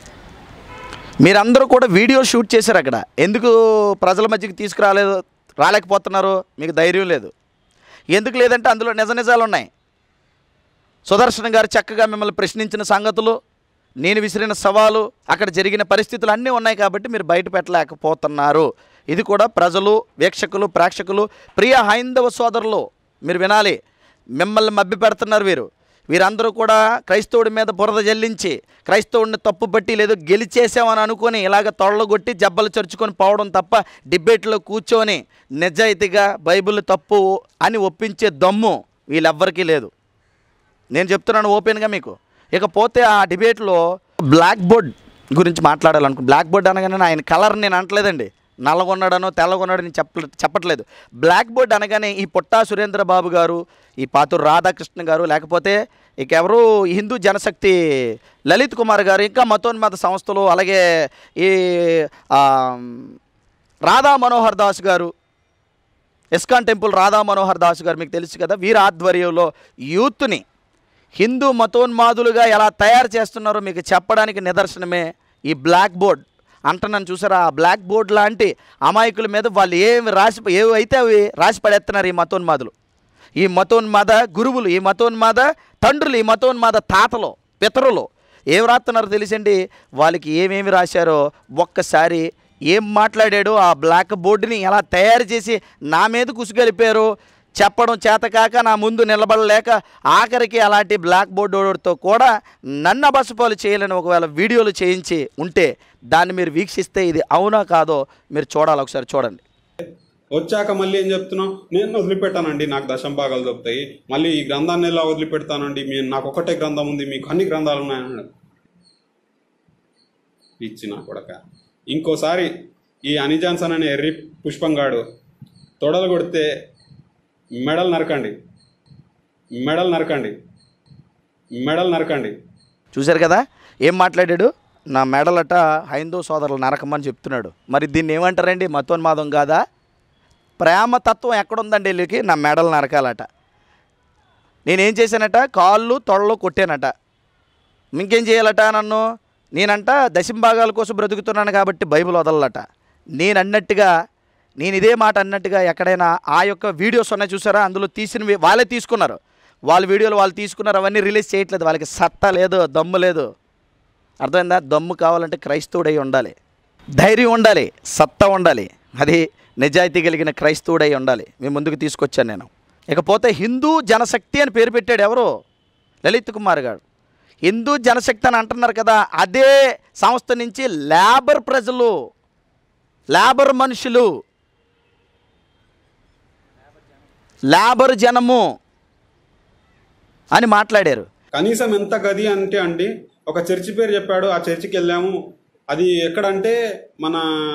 A: మీరందరూ కూడా వీడియో షూట్ చేశారు అక్కడ ఎందుకు ప్రజల మధ్యకి తీసుకురాలేదు రాలేకపోతున్నారు మీకు ధైర్యం లేదు ఎందుకు లేదంటే అందులో నిజ నిజాలు ఉన్నాయి సుదర్శన్ గారు చక్కగా మిమ్మల్ని ప్రశ్నించిన సంగతులు నేను విసిరిన సవాలు అక్కడ జరిగిన పరిస్థితులు అన్నీ ఉన్నాయి కాబట్టి మీరు బయట పెట్టలేకపోతున్నారు ఇది కూడా ప్రజలు వీక్షకులు ప్రేక్షకులు ప్రియ హైందవ సోదరులు మీరు వినాలి మిమ్మల్ని మభ్య పెడుతున్నారు వీరు వీరందరూ కూడా క్రైస్తవుడి మీద బురద జల్లించి క్రైస్తవుడిని తప్పు పట్టి లేదో గెలిచేసామని అనుకొని ఇలాగ తొళ్ళగొట్టి జబ్బలు చరుచుకొని పోవడం తప్ప డిబేట్లో కూర్చొని నిజాయితీగా బైబిల్ తప్పు అని ఒప్పించే దమ్ము వీళ్ళెవ్వరికీ లేదు నేను చెప్తున్నాను ఓపెన్గా మీకు ఇకపోతే ఆ డిబేట్లో బ్లాక్ బోర్డ్ గురించి మాట్లాడాలనుకో బ్లాక్ బోర్డ్ అనగానే ఆయన కలర్ నేను అనట్లేదండి నల్లగొన్నాడనో తెల్లగొన్నాడని చెప్ప చెప్పట్లేదు బ్లాక్ బోర్డ్ అనగానే ఈ పుట్టా సురేంద్ర బాబు గారు ఈ పాతూరు రాధాకృష్ణ గారు లేకపోతే ఇక ఎవరు హిందూ జనశక్తి లలిత్ కుమార్ గారు ఇంకా మతోన్మత సంస్థలు అలాగే ఈ ఆ, రాధా మనోహర్ దాస్ గారు ఇస్కాన్ టెంపుల్ రాధా మనోహర్ దాస్ గారు మీకు తెలుసు కదా వీరి ఆధ్వర్యంలో యూత్ని హిందూ మతోన్మాదులుగా ఎలా తయారు చేస్తున్నారో మీకు చెప్పడానికి నిదర్శనమే ఈ బ్లాక్ బోర్డ్ అంటున్నాను చూసారా ఆ బ్లాక్ బోర్డ్ లాంటి అమాయకుల మీద వాళ్ళు ఏమి రాసి ఏవి అయితే అవి రాసి పడేస్తున్నారు ఈ మతోన్మాదులు ఈ మతోన్మాద గురువులు ఈ మతోన్మాద తండ్రులు ఈ మతోన్మాద తాతలు పితరులు ఏం రాస్తున్నారో తెలిసండి వాళ్ళకి ఏమేమి రాశారో ఒక్కసారి ఏం మాట్లాడాడో ఆ బ్లాక్ బోర్డుని ఎలా తయారు చేసి నా మీద కుసుగలిపారో చెప్పడం చేతకాక నా ముందు నిలబడలేక ఆఖరికి అలాంటి బ్లాక్ బోర్డుతో కూడా నన్న బసపాలు చేయాలని ఒకవేళ వీడియోలు చేయించి ఉంటే దాన్ని మీరు వీక్షిస్తే ఇది అవునా కాదో మీరు చూడాలి ఒకసారి చూడండి
B: వచ్చాక మళ్ళీ ఏం చెప్తున్నావు నేను వదిలిపెట్టానండి నాకు దశం భాగాలు దొరుకుతాయి మళ్ళీ ఈ గ్రంథాన్ని ఎలా వదిలిపెడతానండి మీ నాకు ఒకటే గ్రంథం ఉంది మీకు అన్ని గ్రంథాలు ఉన్నాయన్నాడు ఇచ్చి నా కొడక ఇంకోసారి ఈ అని జాన్సన్ అనే ఎర్రి పుష్పంగాడు తొడలు కొడితే మెడలు నరకండి మెడలు నరకండి మెడలు నరకండి
A: చూశారు కదా ఏం మాట్లాడాడు నా మెడలట హైందవ సోదరులు నరకమని చెప్తున్నాడు మరి దీన్ని ఏమంటారండి మతోన్మాదం కాదా ప్రేమ తత్వం ఎక్కడుందండి వీళ్ళకి నా మెడలు నరకాలట నేనేం చేశానట కాళ్ళు తొడలు కొట్టానట ఇంకేం చేయాలట నన్ను నేనంట దశంభాగాల కోసం బ్రతుకుతున్నాను కాబట్టి బైబిల్ వదలట నేను అన్నట్టుగా నేను ఇదే మాట అన్నట్టుగా ఎక్కడైనా ఆ యొక్క వీడియోస్ ఉన్నాయి చూసారా అందులో తీసినవి వాళ్ళే తీసుకున్నారు వాళ్ళ వీడియోలు వాళ్ళు తీసుకున్నారు అవన్నీ రిలీజ్ చేయట్లేదు వాళ్ళకి సత్తా లేదు దమ్ము లేదు అర్థమైందా దమ్ము కావాలంటే క్రైస్తవుడై ఉండాలి ధైర్యం ఉండాలి సత్తా ఉండాలి అది నిజాయితీ కలిగిన క్రైస్తవుడై ఉండాలి మీ ముందుకు తీసుకొచ్చాను నేను ఇకపోతే హిందూ జనశక్తి అని పేరు పెట్టాడు ఎవరు లలిత్ కుమార్ గారు హిందూ జనశక్తి అని అంటున్నారు కదా అదే సంస్థ నుంచి లేబర్ ప్రజలు లేబర్ మనుషులు లేబర్ జనము అని మాట్లాడారు
B: కనీసం ఎంత గది అంటే అండి ఒక చర్చి పేరు చెప్పాడు ఆ చర్చికి వెళ్ళాము అది ఎక్కడంటే మన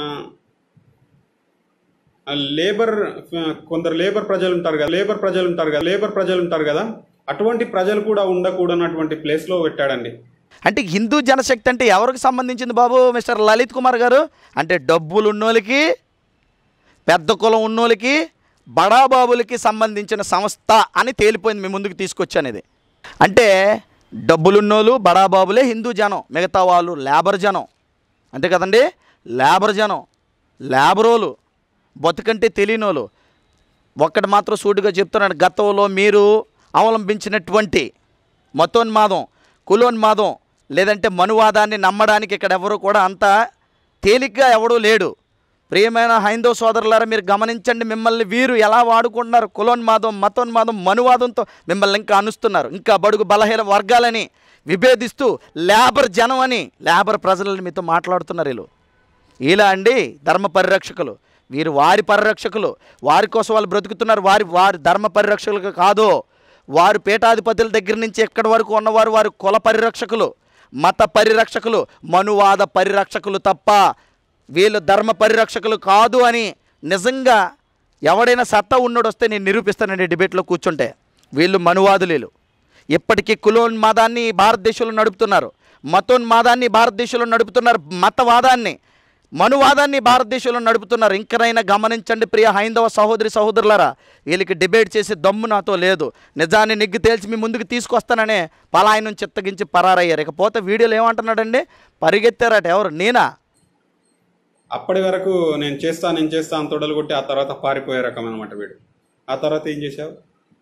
B: లేబర్ కొందరు లేబర్ ప్రజలు ఉంటారు కదా లేబర్ ప్రజలు ఉంటారు కదా లేబర్ ప్రజలు ఉంటారు కదా అటువంటి ప్రజలు కూడా ఉండకూడనటువంటి ప్లేస్ లో పెట్టాడండి
A: అంటే హిందూ జనశక్తి అంటే ఎవరికి సంబంధించింది బాబు మిస్టర్ లలిత్ కుమార్ గారు అంటే డబ్బులు ఉన్నోళ్ళకి పెద్ద కులం ఉన్నోళ్ళకి బడాబాబులకి సంబంధించిన సంస్థ అని తేలిపోయింది మీ ముందుకు తీసుకొచ్చాను ఇది అంటే డబ్బులున్నోళ్ళు బడాబాబులే హిందూ జనం మిగతా వాళ్ళు లేబర్ జనం అంతే కదండి లేబర్ జనం లేబరోలు బతుకంటే తెలియనోళ్ళు ఒక్కటి మాత్రం సూటిగా చెప్తున్నాను గతంలో మీరు అవలంబించినటువంటి మతోన్మాదం కులోన్మాదం లేదంటే మనువాదాన్ని నమ్మడానికి ఇక్కడ ఎవరు కూడా అంత తేలిగ్గా ఎవడూ లేడు ప్రియమైన హైందవ సోదరులారా మీరు గమనించండి మిమ్మల్ని వీరు ఎలా వాడుకుంటున్నారు కులోన్మాదం మతోన్మాదం మనువాదంతో మిమ్మల్ని ఇంకా అనుస్తున్నారు ఇంకా బడుగు బలహీన వర్గాలని విభేదిస్తూ లేబర్ జనం అని లేబర్ ప్రజలని మీతో మాట్లాడుతున్నారు వీళ్ళు ఇలా అండి ధర్మ పరిరక్షకులు వీరు వారి పరిరక్షకులు వారి కోసం వాళ్ళు బ్రతుకుతున్నారు వారి వారి ధర్మ పరిరక్షకులు కాదు వారు పీఠాధిపతుల దగ్గర నుంచి ఎక్కడి వరకు ఉన్నవారు వారు కుల పరిరక్షకులు మత పరిరక్షకులు మనువాద పరిరక్షకులు తప్ప వీళ్ళు ధర్మ పరిరక్షకులు కాదు అని నిజంగా ఎవడైనా సత్తా ఉన్నోడు వస్తే నేను నిరూపిస్తానండి డిబేట్లో కూర్చుంటే వీళ్ళు మనువాదులీలు ఇప్పటికీ కులోన్మాదాన్ని భారతదేశంలో నడుపుతున్నారు మతోన్మాదాన్ని భారతదేశంలో నడుపుతున్నారు మతవాదాన్ని మనువాదాన్ని భారతదేశంలో నడుపుతున్నారు ఇంకనైనా గమనించండి ప్రియ హైందవ సహోదరి సహోదరులారా వీళ్ళకి డిబేట్ చేసే దమ్ము నాతో లేదు నిజాన్ని నిగ్గు తేల్చి మీ ముందుకు తీసుకొస్తాననే పలాయనం చిత్తగించి పరారయ్యారు ఇకపోతే వీడియోలు ఏమంటున్నాడండి పరిగెత్తారట ఎవరు నేనా
B: అప్పటి వరకు నేను చేస్తా నేను చేస్తా అని తొడలు కొట్టి ఆ తర్వాత పారిపోయే రకం అనమాట వీడు ఆ తర్వాత ఏం చేశావు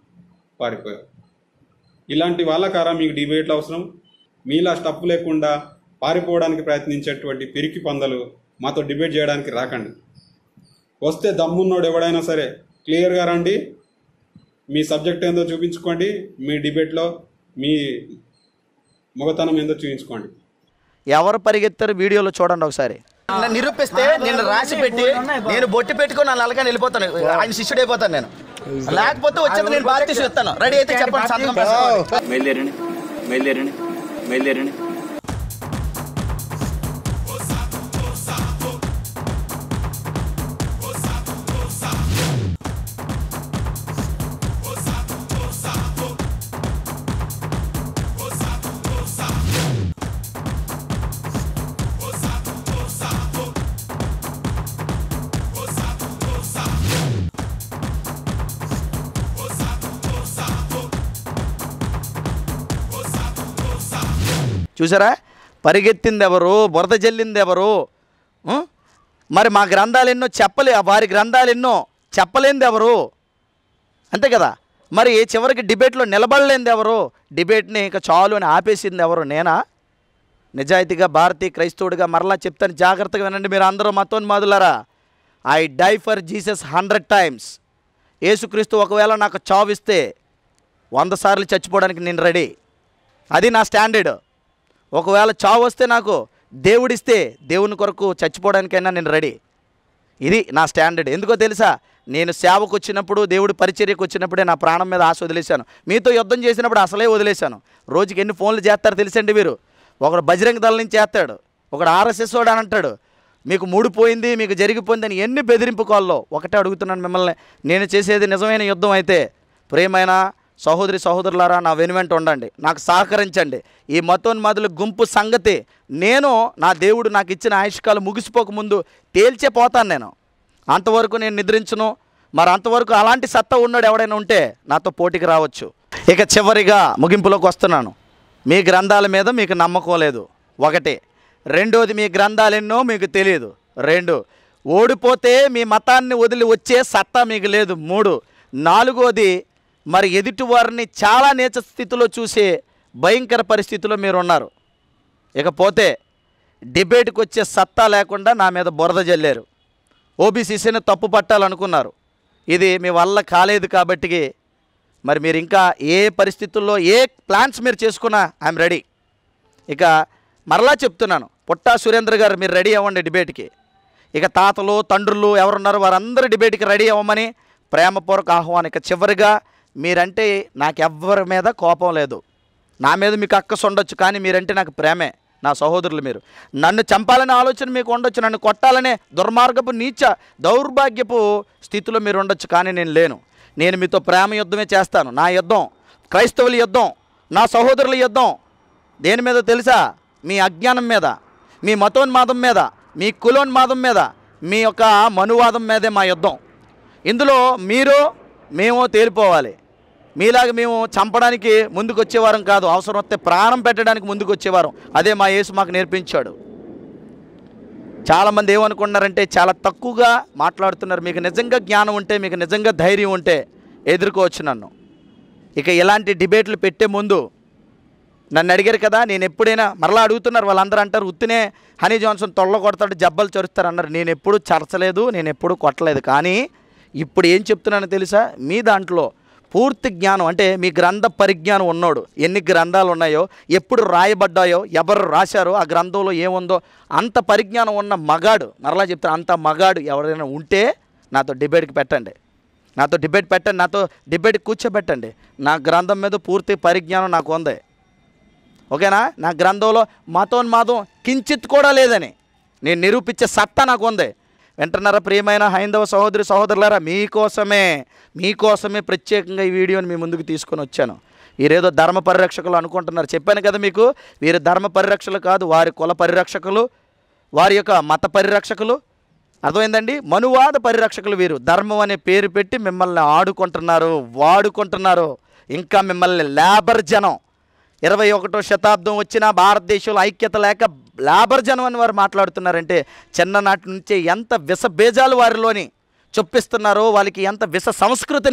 B: పారిపోయారు ఇలాంటి వాళ్ళకారా మీకు డిబేట్లు అవసరం మీలా స్టప్ లేకుండా పారిపోవడానికి ప్రయత్నించేటువంటి పిరికి పందలు మాతో డిబేట్ చేయడానికి రాకండి వస్తే దమ్మున్నోడు ఎవడైనా సరే క్లియర్గా రండి మీ సబ్జెక్ట్ ఏందో చూపించుకోండి మీ డిబేట్లో మీ మొగతనం ఏందో చూపించుకోండి
A: ఎవరు పరిగెత్తారు వీడియోలో చూడండి ఒకసారి నిరూపిస్తే నేను రాసి పెట్టి నేను బొట్టి పెట్టుకొని నా అలాగే వెళ్ళిపోతాను ఆయన శిష్యుడు అయిపోతాను నేను లేకపోతే వచ్చేది నేను బాధ్యత ఇస్తాను రెడీ అయితే చెప్పండి సంతకం పెట్టండి.
E: బయలుదేరండి బయలుదేరండి బయలుదేరండి
A: చూసారా పరిగెత్తింది ఎవరు బురద జల్లింది ఎవరు ఉం? మరి మా గ్రంథాలు ఎన్నో చెప్పలే వారి గ్రంథాలు ఎన్నో చెప్పలేంది ఎవరు అంతే కదా మరి చివరికి డిబేట్లో నిలబడలేంది ఎవరు డిబేట్ని ఇక చాలు అని ఆపేసింది ఎవరు నేనా నిజాయితీగా భారతీయ క్రైస్తవుడిగా మరలా చెప్తాను జాగ్రత్తగా వినండి మీరు అందరూ మతోన్మాదులారా I die for Jesus hundred times యేసుక్రీస్తు ఒకవేళ నాకు చావిస్తే వంద సార్లు చచ్చిపోవడానికి నేను రెడీ అది నా స్టాండర్డ్ ఒకవేళ చావు వస్తే నాకు దేవుడిస్తే దేవుని కొరకు చచ్చిపోవడానికైనా నేను రెడీ ఇది నా స్టాండర్డ్ ఎందుకో తెలుసా నేను సేవకు వచ్చినప్పుడు దేవుడి పరిచర్యకు వచ్చినప్పుడే నా ప్రాణం మీద ఆశ వదిలేశాను మీతో యుద్ధం చేసినప్పుడు అసలే వదిలేశాను రోజుకి ఎన్ని ఫోన్లు చేస్తారో తెలుసండి మీరు ఒకడు బజరంగ దళ నుంచి చేస్తాడు ఒకడు ఆర్ఎస్ఎస్ వాడు అని అంటాడు మీకు మూడిపోయింది మీకు జరిగిపోయిందని ఎన్ని బెదిరింపు కాల్లో ఒకటే అడుగుతున్నాను మిమ్మల్ని నేను చేసేది నిజమైన యుద్ధం అయితే ప్రియమైన సహోదరి సహోదరులారా నా వెనువెంట ఉండండి నాకు సహకరించండి ఈ మతోన్మాదుల గుంపు సంగతి నేను నా దేవుడు నాకు ఇచ్చిన ఆయుష్కాలు ముగిసిపోకముందు తేల్చే పోతాను నేను అంతవరకు నేను నిద్రించను మరి అంతవరకు అలాంటి సత్తా ఉన్నాడు ఎవడైనా ఉంటే నాతో పోటీకి రావచ్చు ఇక చివరిగా ముగింపులోకి వస్తున్నాను మీ గ్రంథాల మీద మీకు నమ్మకం లేదు ఒకటి రెండోది మీ గ్రంథాలు ఎన్నో మీకు తెలియదు రెండు ఓడిపోతే మీ మతాన్ని వదిలి వచ్చే సత్తా మీకు లేదు మూడు నాలుగోది మరి ఎదుటి వారిని చాలా నీచ స్థితిలో చూసే భయంకర పరిస్థితిలో మీరు ఉన్నారు ఇకపోతే డిబేట్కి వచ్చే సత్తా లేకుండా నా మీద బురద జల్లారు ఓబీసీసీని తప్పు పట్టాలనుకున్నారు ఇది మీ వల్ల కాలేదు కాబట్టి మరి మీరు ఇంకా ఏ పరిస్థితుల్లో ఏ ప్లాన్స్ మీరు చేసుకున్నా ఐఎమ్ రెడీ ఇక మరలా చెప్తున్నాను పుట్టా సురేంద్ర గారు మీరు రెడీ అవ్వండి డిబేట్కి ఇక తాతలు తండ్రులు ఎవరున్నారు వారందరూ డిబేట్కి రెడీ అవ్వమని ప్రేమపూర్వక ఆహ్వానం ఇక చివరిగా మీరంటే నాకు ఎవ్వరి మీద కోపం లేదు నా మీద మీకు అక్కసు ఉండొచ్చు కానీ మీరంటే నాకు ప్రేమే నా సహోదరులు మీరు నన్ను చంపాలనే ఆలోచన మీకు ఉండొచ్చు నన్ను కొట్టాలనే దుర్మార్గపు నీచ దౌర్భాగ్యపు స్థితిలో మీరు ఉండొచ్చు కానీ నేను లేను నేను మీతో ప్రేమ యుద్ధమే చేస్తాను నా యుద్ధం క్రైస్తవుల యుద్ధం నా సహోదరుల యుద్ధం దేని మీద తెలుసా మీ అజ్ఞానం మీద మీ మతోన్మాదం మీద మీ కులోన్మాదం మీద మీ యొక్క మనువాదం మీదే మా యుద్ధం ఇందులో మీరు మేము తేలిపోవాలి మీలాగా మేము చంపడానికి ముందుకు వచ్చేవారం కాదు అవసరం వస్తే ప్రాణం పెట్టడానికి ముందుకు వచ్చేవారం అదే మా యేసు మాకు నేర్పించాడు చాలామంది ఏమనుకుంటున్నారంటే చాలా తక్కువగా మాట్లాడుతున్నారు మీకు నిజంగా జ్ఞానం ఉంటే మీకు నిజంగా ధైర్యం ఉంటే ఎదుర్కోవచ్చు నన్ను ఇక ఇలాంటి డిబేట్లు పెట్టే ముందు నన్ను అడిగారు కదా నేను ఎప్పుడైనా మరలా అడుగుతున్నారు వాళ్ళందరూ అంటారు ఉత్తినే హనీ జాన్సన్ తొల్ల కొడతాడు జబ్బలు చరుస్తారు అన్నారు నేను ఎప్పుడు చరచలేదు నేను ఎప్పుడు కొట్టలేదు కానీ ఇప్పుడు ఏం చెప్తున్నానో తెలుసా మీ దాంట్లో పూర్తి జ్ఞానం అంటే మీ గ్రంథ పరిజ్ఞానం ఉన్నోడు ఎన్ని గ్రంథాలు ఉన్నాయో ఎప్పుడు రాయబడ్డాయో ఎవరు రాశారో ఆ గ్రంథంలో ఏముందో అంత పరిజ్ఞానం ఉన్న మగాడు మరలా చెప్తాను అంత మగాడు ఎవరైనా ఉంటే నాతో డిబేట్కి పెట్టండి నాతో డిబేట్ పెట్టండి నాతో డిబేట్ కూర్చోబెట్టండి నా గ్రంథం మీద పూర్తి పరిజ్ఞానం నాకు ఉంది ఓకేనా నా గ్రంథంలో మతోన్మాదం కించిత్ కూడా లేదని నేను నిరూపించే సత్తా నాకు ఉంది వింటున్నారా ప్రియమైన హైందవ సహోదరి సహోదరులారా మీకోసమే మీకోసమే ప్రత్యేకంగా ఈ వీడియోని మీ ముందుకు తీసుకొని వచ్చాను వీరేదో ధర్మ పరిరక్షకులు అనుకుంటున్నారు చెప్పాను కదా మీకు వీరు ధర్మ పరిరక్షకులు కాదు వారి కుల పరిరక్షకులు వారి యొక్క మత పరిరక్షకులు అర్థమైందండి మనువాద పరిరక్షకులు వీరు ధర్మం అనే పేరు పెట్టి మిమ్మల్ని ఆడుకుంటున్నారు వాడుకుంటున్నారు ఇంకా మిమ్మల్ని లేబర్ జనం ఇరవై ఒకటో శతాబ్దం వచ్చిన భారతదేశంలో ఐక్యత లేక లేబర్ జనం అని వారు మాట్లాడుతున్నారంటే చిన్ననాటి నుంచే ఎంత విష బీజాలు వారిలోని చొప్పిస్తున్నారో వాళ్ళకి ఎంత విష సంస్కృతిని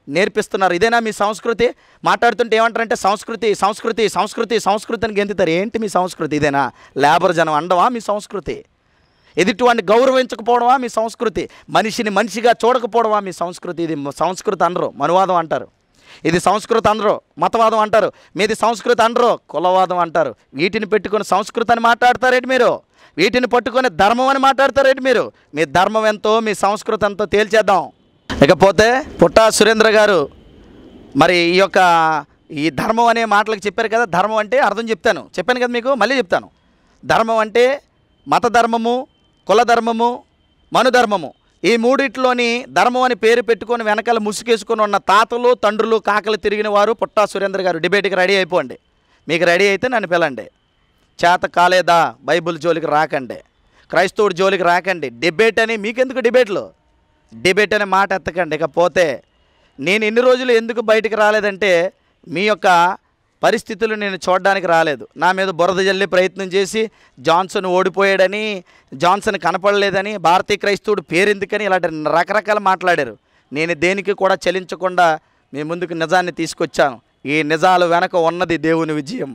A: నేర్పిస్తున్నారు ఇదేనా మీ సంస్కృతి మాట్లాడుతుంటే ఏమంటారంటే సంస్కృతి సంస్కృతి సంస్కృతి సంస్కృతి అని గెంతుతారు ఏంటి మీ సంస్కృతి ఇదేనా లేబర్ జనం అండవా మీ సంస్కృతి ఎదుటివాడిని గౌరవించకపోవడమా మీ సంస్కృతి మనిషిని మనిషిగా చూడకపోవడమా మీ సంస్కృతి ఇది సంస్కృతి అనరు మనువాదం అంటారు ఇది సంస్కృతి అనరు మతవాదం అంటారు మీది సంస్కృతి అనరు కులవాదం అంటారు వీటిని పెట్టుకొని సంస్కృతి అని మాట్లాడతారేంటి మీరు వీటిని పట్టుకొని ధర్మం అని మాట్లాడతారేంటి మీరు మీ ధర్మం ఎంతో మీ సంస్కృతి ఎంతో తేల్చేద్దాం ఇకపోతే పుట్టా సురేంద్ర గారు మరి ఈ యొక్క ఈ ధర్మం అనే మాటలకు చెప్పారు కదా ధర్మం అంటే అర్థం చెప్తాను చెప్పాను కదా మీకు మళ్ళీ చెప్తాను ధర్మం అంటే మత ధర్మము కుల ధర్మము మనుధర్మము ఈ మూడిట్లోని ధర్మం అని పేరు పెట్టుకొని వెనకాల ముసుగేసుకొని ఉన్న తాతలు తండ్రులు కాకలు తిరిగిన వారు పుట్టా సురేంద్ర గారు డిబేట్కి రెడీ అయిపోండి మీకు రెడీ అయితే నన్ను పిలండి చేత కాలేదా బైబిల్ జోలికి రాకండి క్రైస్తవుడి జోలికి రాకండి డిబేట్ అని మీకెందుకు డిబేట్లు డిబేట్ అనే మాట ఎత్తకండి ఇకపోతే నేను ఎన్ని రోజులు ఎందుకు బయటికి రాలేదంటే మీ యొక్క పరిస్థితులు నేను చూడడానికి రాలేదు నా మీద బురద జల్లే ప్రయత్నం చేసి జాన్సన్ ఓడిపోయాడని జాన్సన్ కనపడలేదని భారతీయ క్రైస్తవుడు పేరెందుకని ఇలాంటి రకరకాల మాట్లాడారు నేను దేనికి కూడా చలించకుండా మీ ముందుకు నిజాన్ని తీసుకొచ్చాను ఈ నిజాలు వెనక ఉన్నది దేవుని విజయం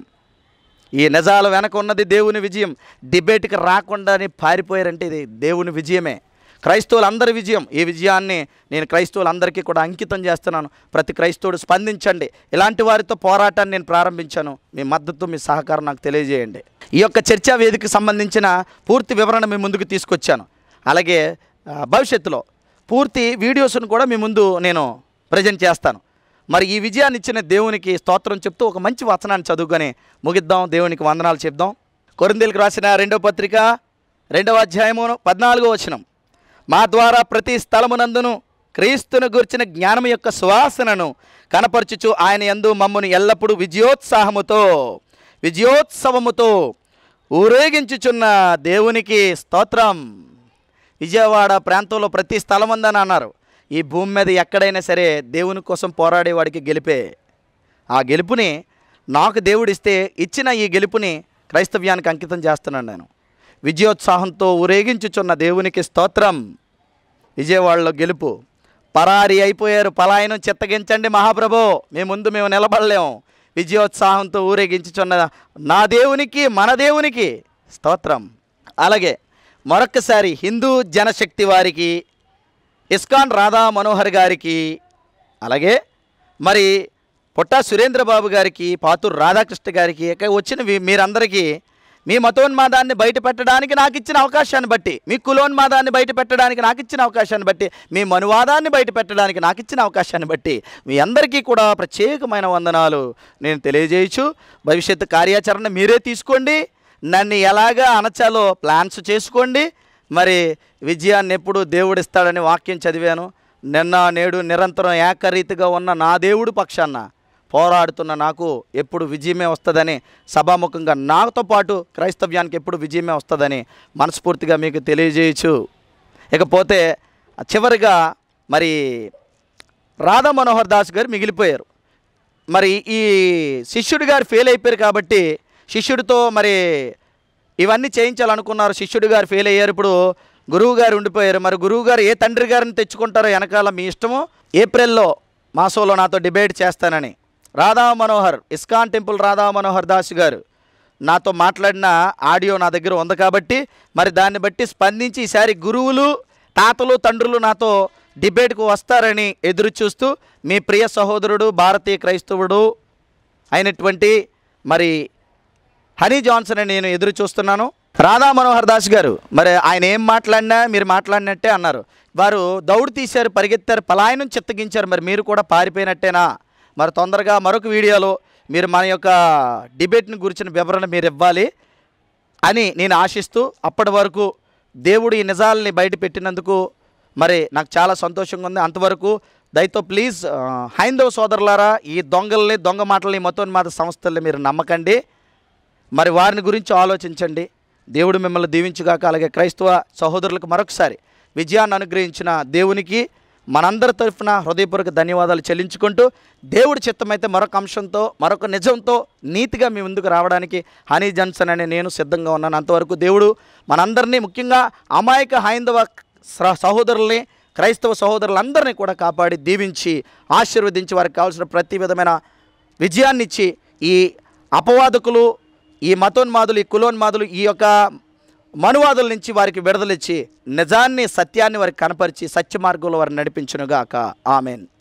A: ఈ నిజాలు వెనక ఉన్నది దేవుని విజయం డిబేట్కి రాకుండానే పారిపోయారంటే ఇది దేవుని విజయమే క్రైస్తవులందరి విజయం ఈ విజయాన్ని నేను క్రైస్తవులందరికీ కూడా అంకితం చేస్తున్నాను ప్రతి క్రైస్తవుడు స్పందించండి ఇలాంటి వారితో పోరాటాన్ని నేను ప్రారంభించాను మీ మద్దతు మీ సహకారం నాకు తెలియజేయండి ఈ యొక్క చర్చా వేదికకు సంబంధించిన పూర్తి వివరణ మీ ముందుకు తీసుకొచ్చాను అలాగే ఆ, భవిష్యత్తులో పూర్తి వీడియోస్ను కూడా మీ ముందు నేను ప్రజెంట్ చేస్తాను మరి ఈ విజయాన్ని ఇచ్చిన దేవునికి స్తోత్రం చెప్తూ ఒక మంచి వచనాన్ని చదువుకొని ముగిద్దాం దేవునికి వందనాలు చెప్దాం కొరిందేలకు రాసిన రెండవ పత్రిక రెండవ అధ్యాయము పద్నాలుగో వచనం మా ద్వారా ప్రతి స్థలమునందును క్రీస్తును గుర్చిన జ్ఞానం యొక్క సువాసనను కనపరచుచు ఆయన యందు మమ్మను ఎల్లప్పుడూ విజయోత్సాహముతో విజయోత్సవముతో ఊరేగించుచున్న దేవునికి స్తోత్రం విజయవాడ ప్రాంతంలో ప్రతి స్థలం ఉందని అన్నారు ఈ భూమి మీద ఎక్కడైనా సరే దేవుని కోసం పోరాడేవాడికి గెలిపే ఆ గెలుపుని నాకు దేవుడిస్తే ఇచ్చిన ఈ గెలుపుని క్రైస్తవ్యానికి అంకితం చేస్తున్నాను నేను విజయోత్సాహంతో ఊరేగించుచున్న దేవునికి స్తోత్రం విజయవాడలో గెలుపు పరారి అయిపోయారు పలాయనం చిత్తగించండి మహాప్రభో మీ ముందు మేము నిలబడలేము విజయోత్సాహంతో ఊరేగించుచున్న నా దేవునికి మన దేవునికి స్తోత్రం అలాగే మరొక్కసారి హిందూ జనశక్తి వారికి ఇస్కాన్ రాధా మనోహర్ గారికి అలాగే మరి పుట్టా సురేంద్రబాబు గారికి పాతూరు రాధాకృష్ణ గారికి ఇక వచ్చిన వీ- మీరందరికీ మీ మతోన్మాదాన్ని బయట పెట్టడానికి నాకు ఇచ్చిన అవకాశాన్ని బట్టి మీ కులోన్మాదాన్ని బయట పెట్టడానికి నాకు ఇచ్చిన అవకాశాన్ని బట్టి మీ మనువాదాన్ని బయట పెట్టడానికి నాకు ఇచ్చిన అవకాశాన్ని బట్టి మీ అందరికీ కూడా ప్రత్యేకమైన వందనాలు నేను తెలియజేయచ్చు భవిష్యత్తు కార్యాచరణ మీరే తీసుకోండి నన్ను ఎలాగా అనచాలో ప్లాన్స్ చేసుకోండి మరి విజయాన్ని ఎప్పుడు దేవుడిస్తాడని వాక్యం చదివాను నిన్న నేడు నిరంతరం ఏకరీతిగా ఉన్న నా దేవుడు పక్షాన పోరాడుతున్న నాకు ఎప్పుడు విజయమే వస్తుందని సభాముఖంగా నాతో పాటు క్రైస్తవ్యానికి ఎప్పుడు విజయమే వస్తుందని మనస్ఫూర్తిగా మీకు తెలియజేయచ్చు ఇకపోతే చివరిగా మరి రాధా మనోహర్ దాస్ గారు మిగిలిపోయారు మరి ఈ శిష్యుడి గారు ఫెయిల్ అయిపోయారు కాబట్టి శిష్యుడితో మరి ఇవన్నీ చేయించాలనుకున్నారు శిష్యుడి గారు ఫెయిల్ అయ్యారు ఇప్పుడు గురువు గారు ఉండిపోయారు మరి గురువు గారు ఏ తండ్రి గారిని తెచ్చుకుంటారో వెనకాల మీ ఇష్టము ఏప్రిల్లో మాసంలో నాతో డిబేట్ చేస్తానని రాధా మనోహర్ ఇస్కాన్ టెంపుల్ రాధా మనోహర్ దాస్ గారు నాతో మాట్లాడిన ఆడియో నా దగ్గర ఉంది కాబట్టి మరి దాన్ని బట్టి స్పందించి ఈసారి గురువులు తాతలు తండ్రులు నాతో డిబేట్కు వస్తారని ఎదురు చూస్తూ మీ ప్రియ సహోదరుడు భారతీయ క్రైస్తవుడు అయినటువంటి మరి హనీ జాన్సన్ అని నేను ఎదురు చూస్తున్నాను రాధా మనోహర్ దాస్ గారు మరి ఆయన ఏం మాట్లాడినా మీరు మాట్లాడినట్టే అన్నారు వారు దౌడు తీశారు పరిగెత్తారు పలాయనం చిత్తగించారు మరి మీరు కూడా పారిపోయినట్టేనా మరి తొందరగా మరొక వీడియోలో మీరు మన యొక్క డిబేట్ని గురించిన వివరణ మీరు ఇవ్వాలి అని నేను ఆశిస్తూ అప్పటి వరకు దేవుడు ఈ నిజాలని బయట పెట్టినందుకు మరి నాకు చాలా సంతోషంగా ఉంది అంతవరకు దయతో ప్లీజ్ ఆ, హైందవ సోదరులారా ఈ దొంగల్ని దొంగ మాటల్ని మతోన్మాద సంస్థల్ని మీరు నమ్మకండి మరి వారిని గురించి ఆలోచించండి దేవుడు మిమ్మల్ని దీవించుగాక అలాగే క్రైస్తవ సహోదరులకు మరొకసారి విజయాన్ని అనుగ్రహించిన దేవునికి మనందరి తరఫున హృదయపూర్వక ధన్యవాదాలు చెల్లించుకుంటూ దేవుడి చిత్తమైతే మరొక అంశంతో మరొక నిజంతో నీతిగా మీ ముందుకు రావడానికి హనీ జన్సన్ అనే నేను సిద్ధంగా ఉన్నాను అంతవరకు దేవుడు మనందరినీ ముఖ్యంగా అమాయక హైందవ స- సహోదరుల్ని క్రైస్తవ సహోదరులందరినీ కూడా కాపాడి దీవించి ఆశీర్వదించి వారికి కావాల్సిన ప్రతి విధమైన విజయాన్ని ఇచ్చి ఈ అపవాదకులు ఈ మతోన్మాదులు ఈ కులోన్మాదులు ఈ యొక్క మనువాదుల నుంచి వారికి విడుదలిచ్చి నిజాన్ని సత్యాన్ని వారికి కనపరిచి సత్య మార్గంలో వారిని నడిపించునుగాక ఆమెన్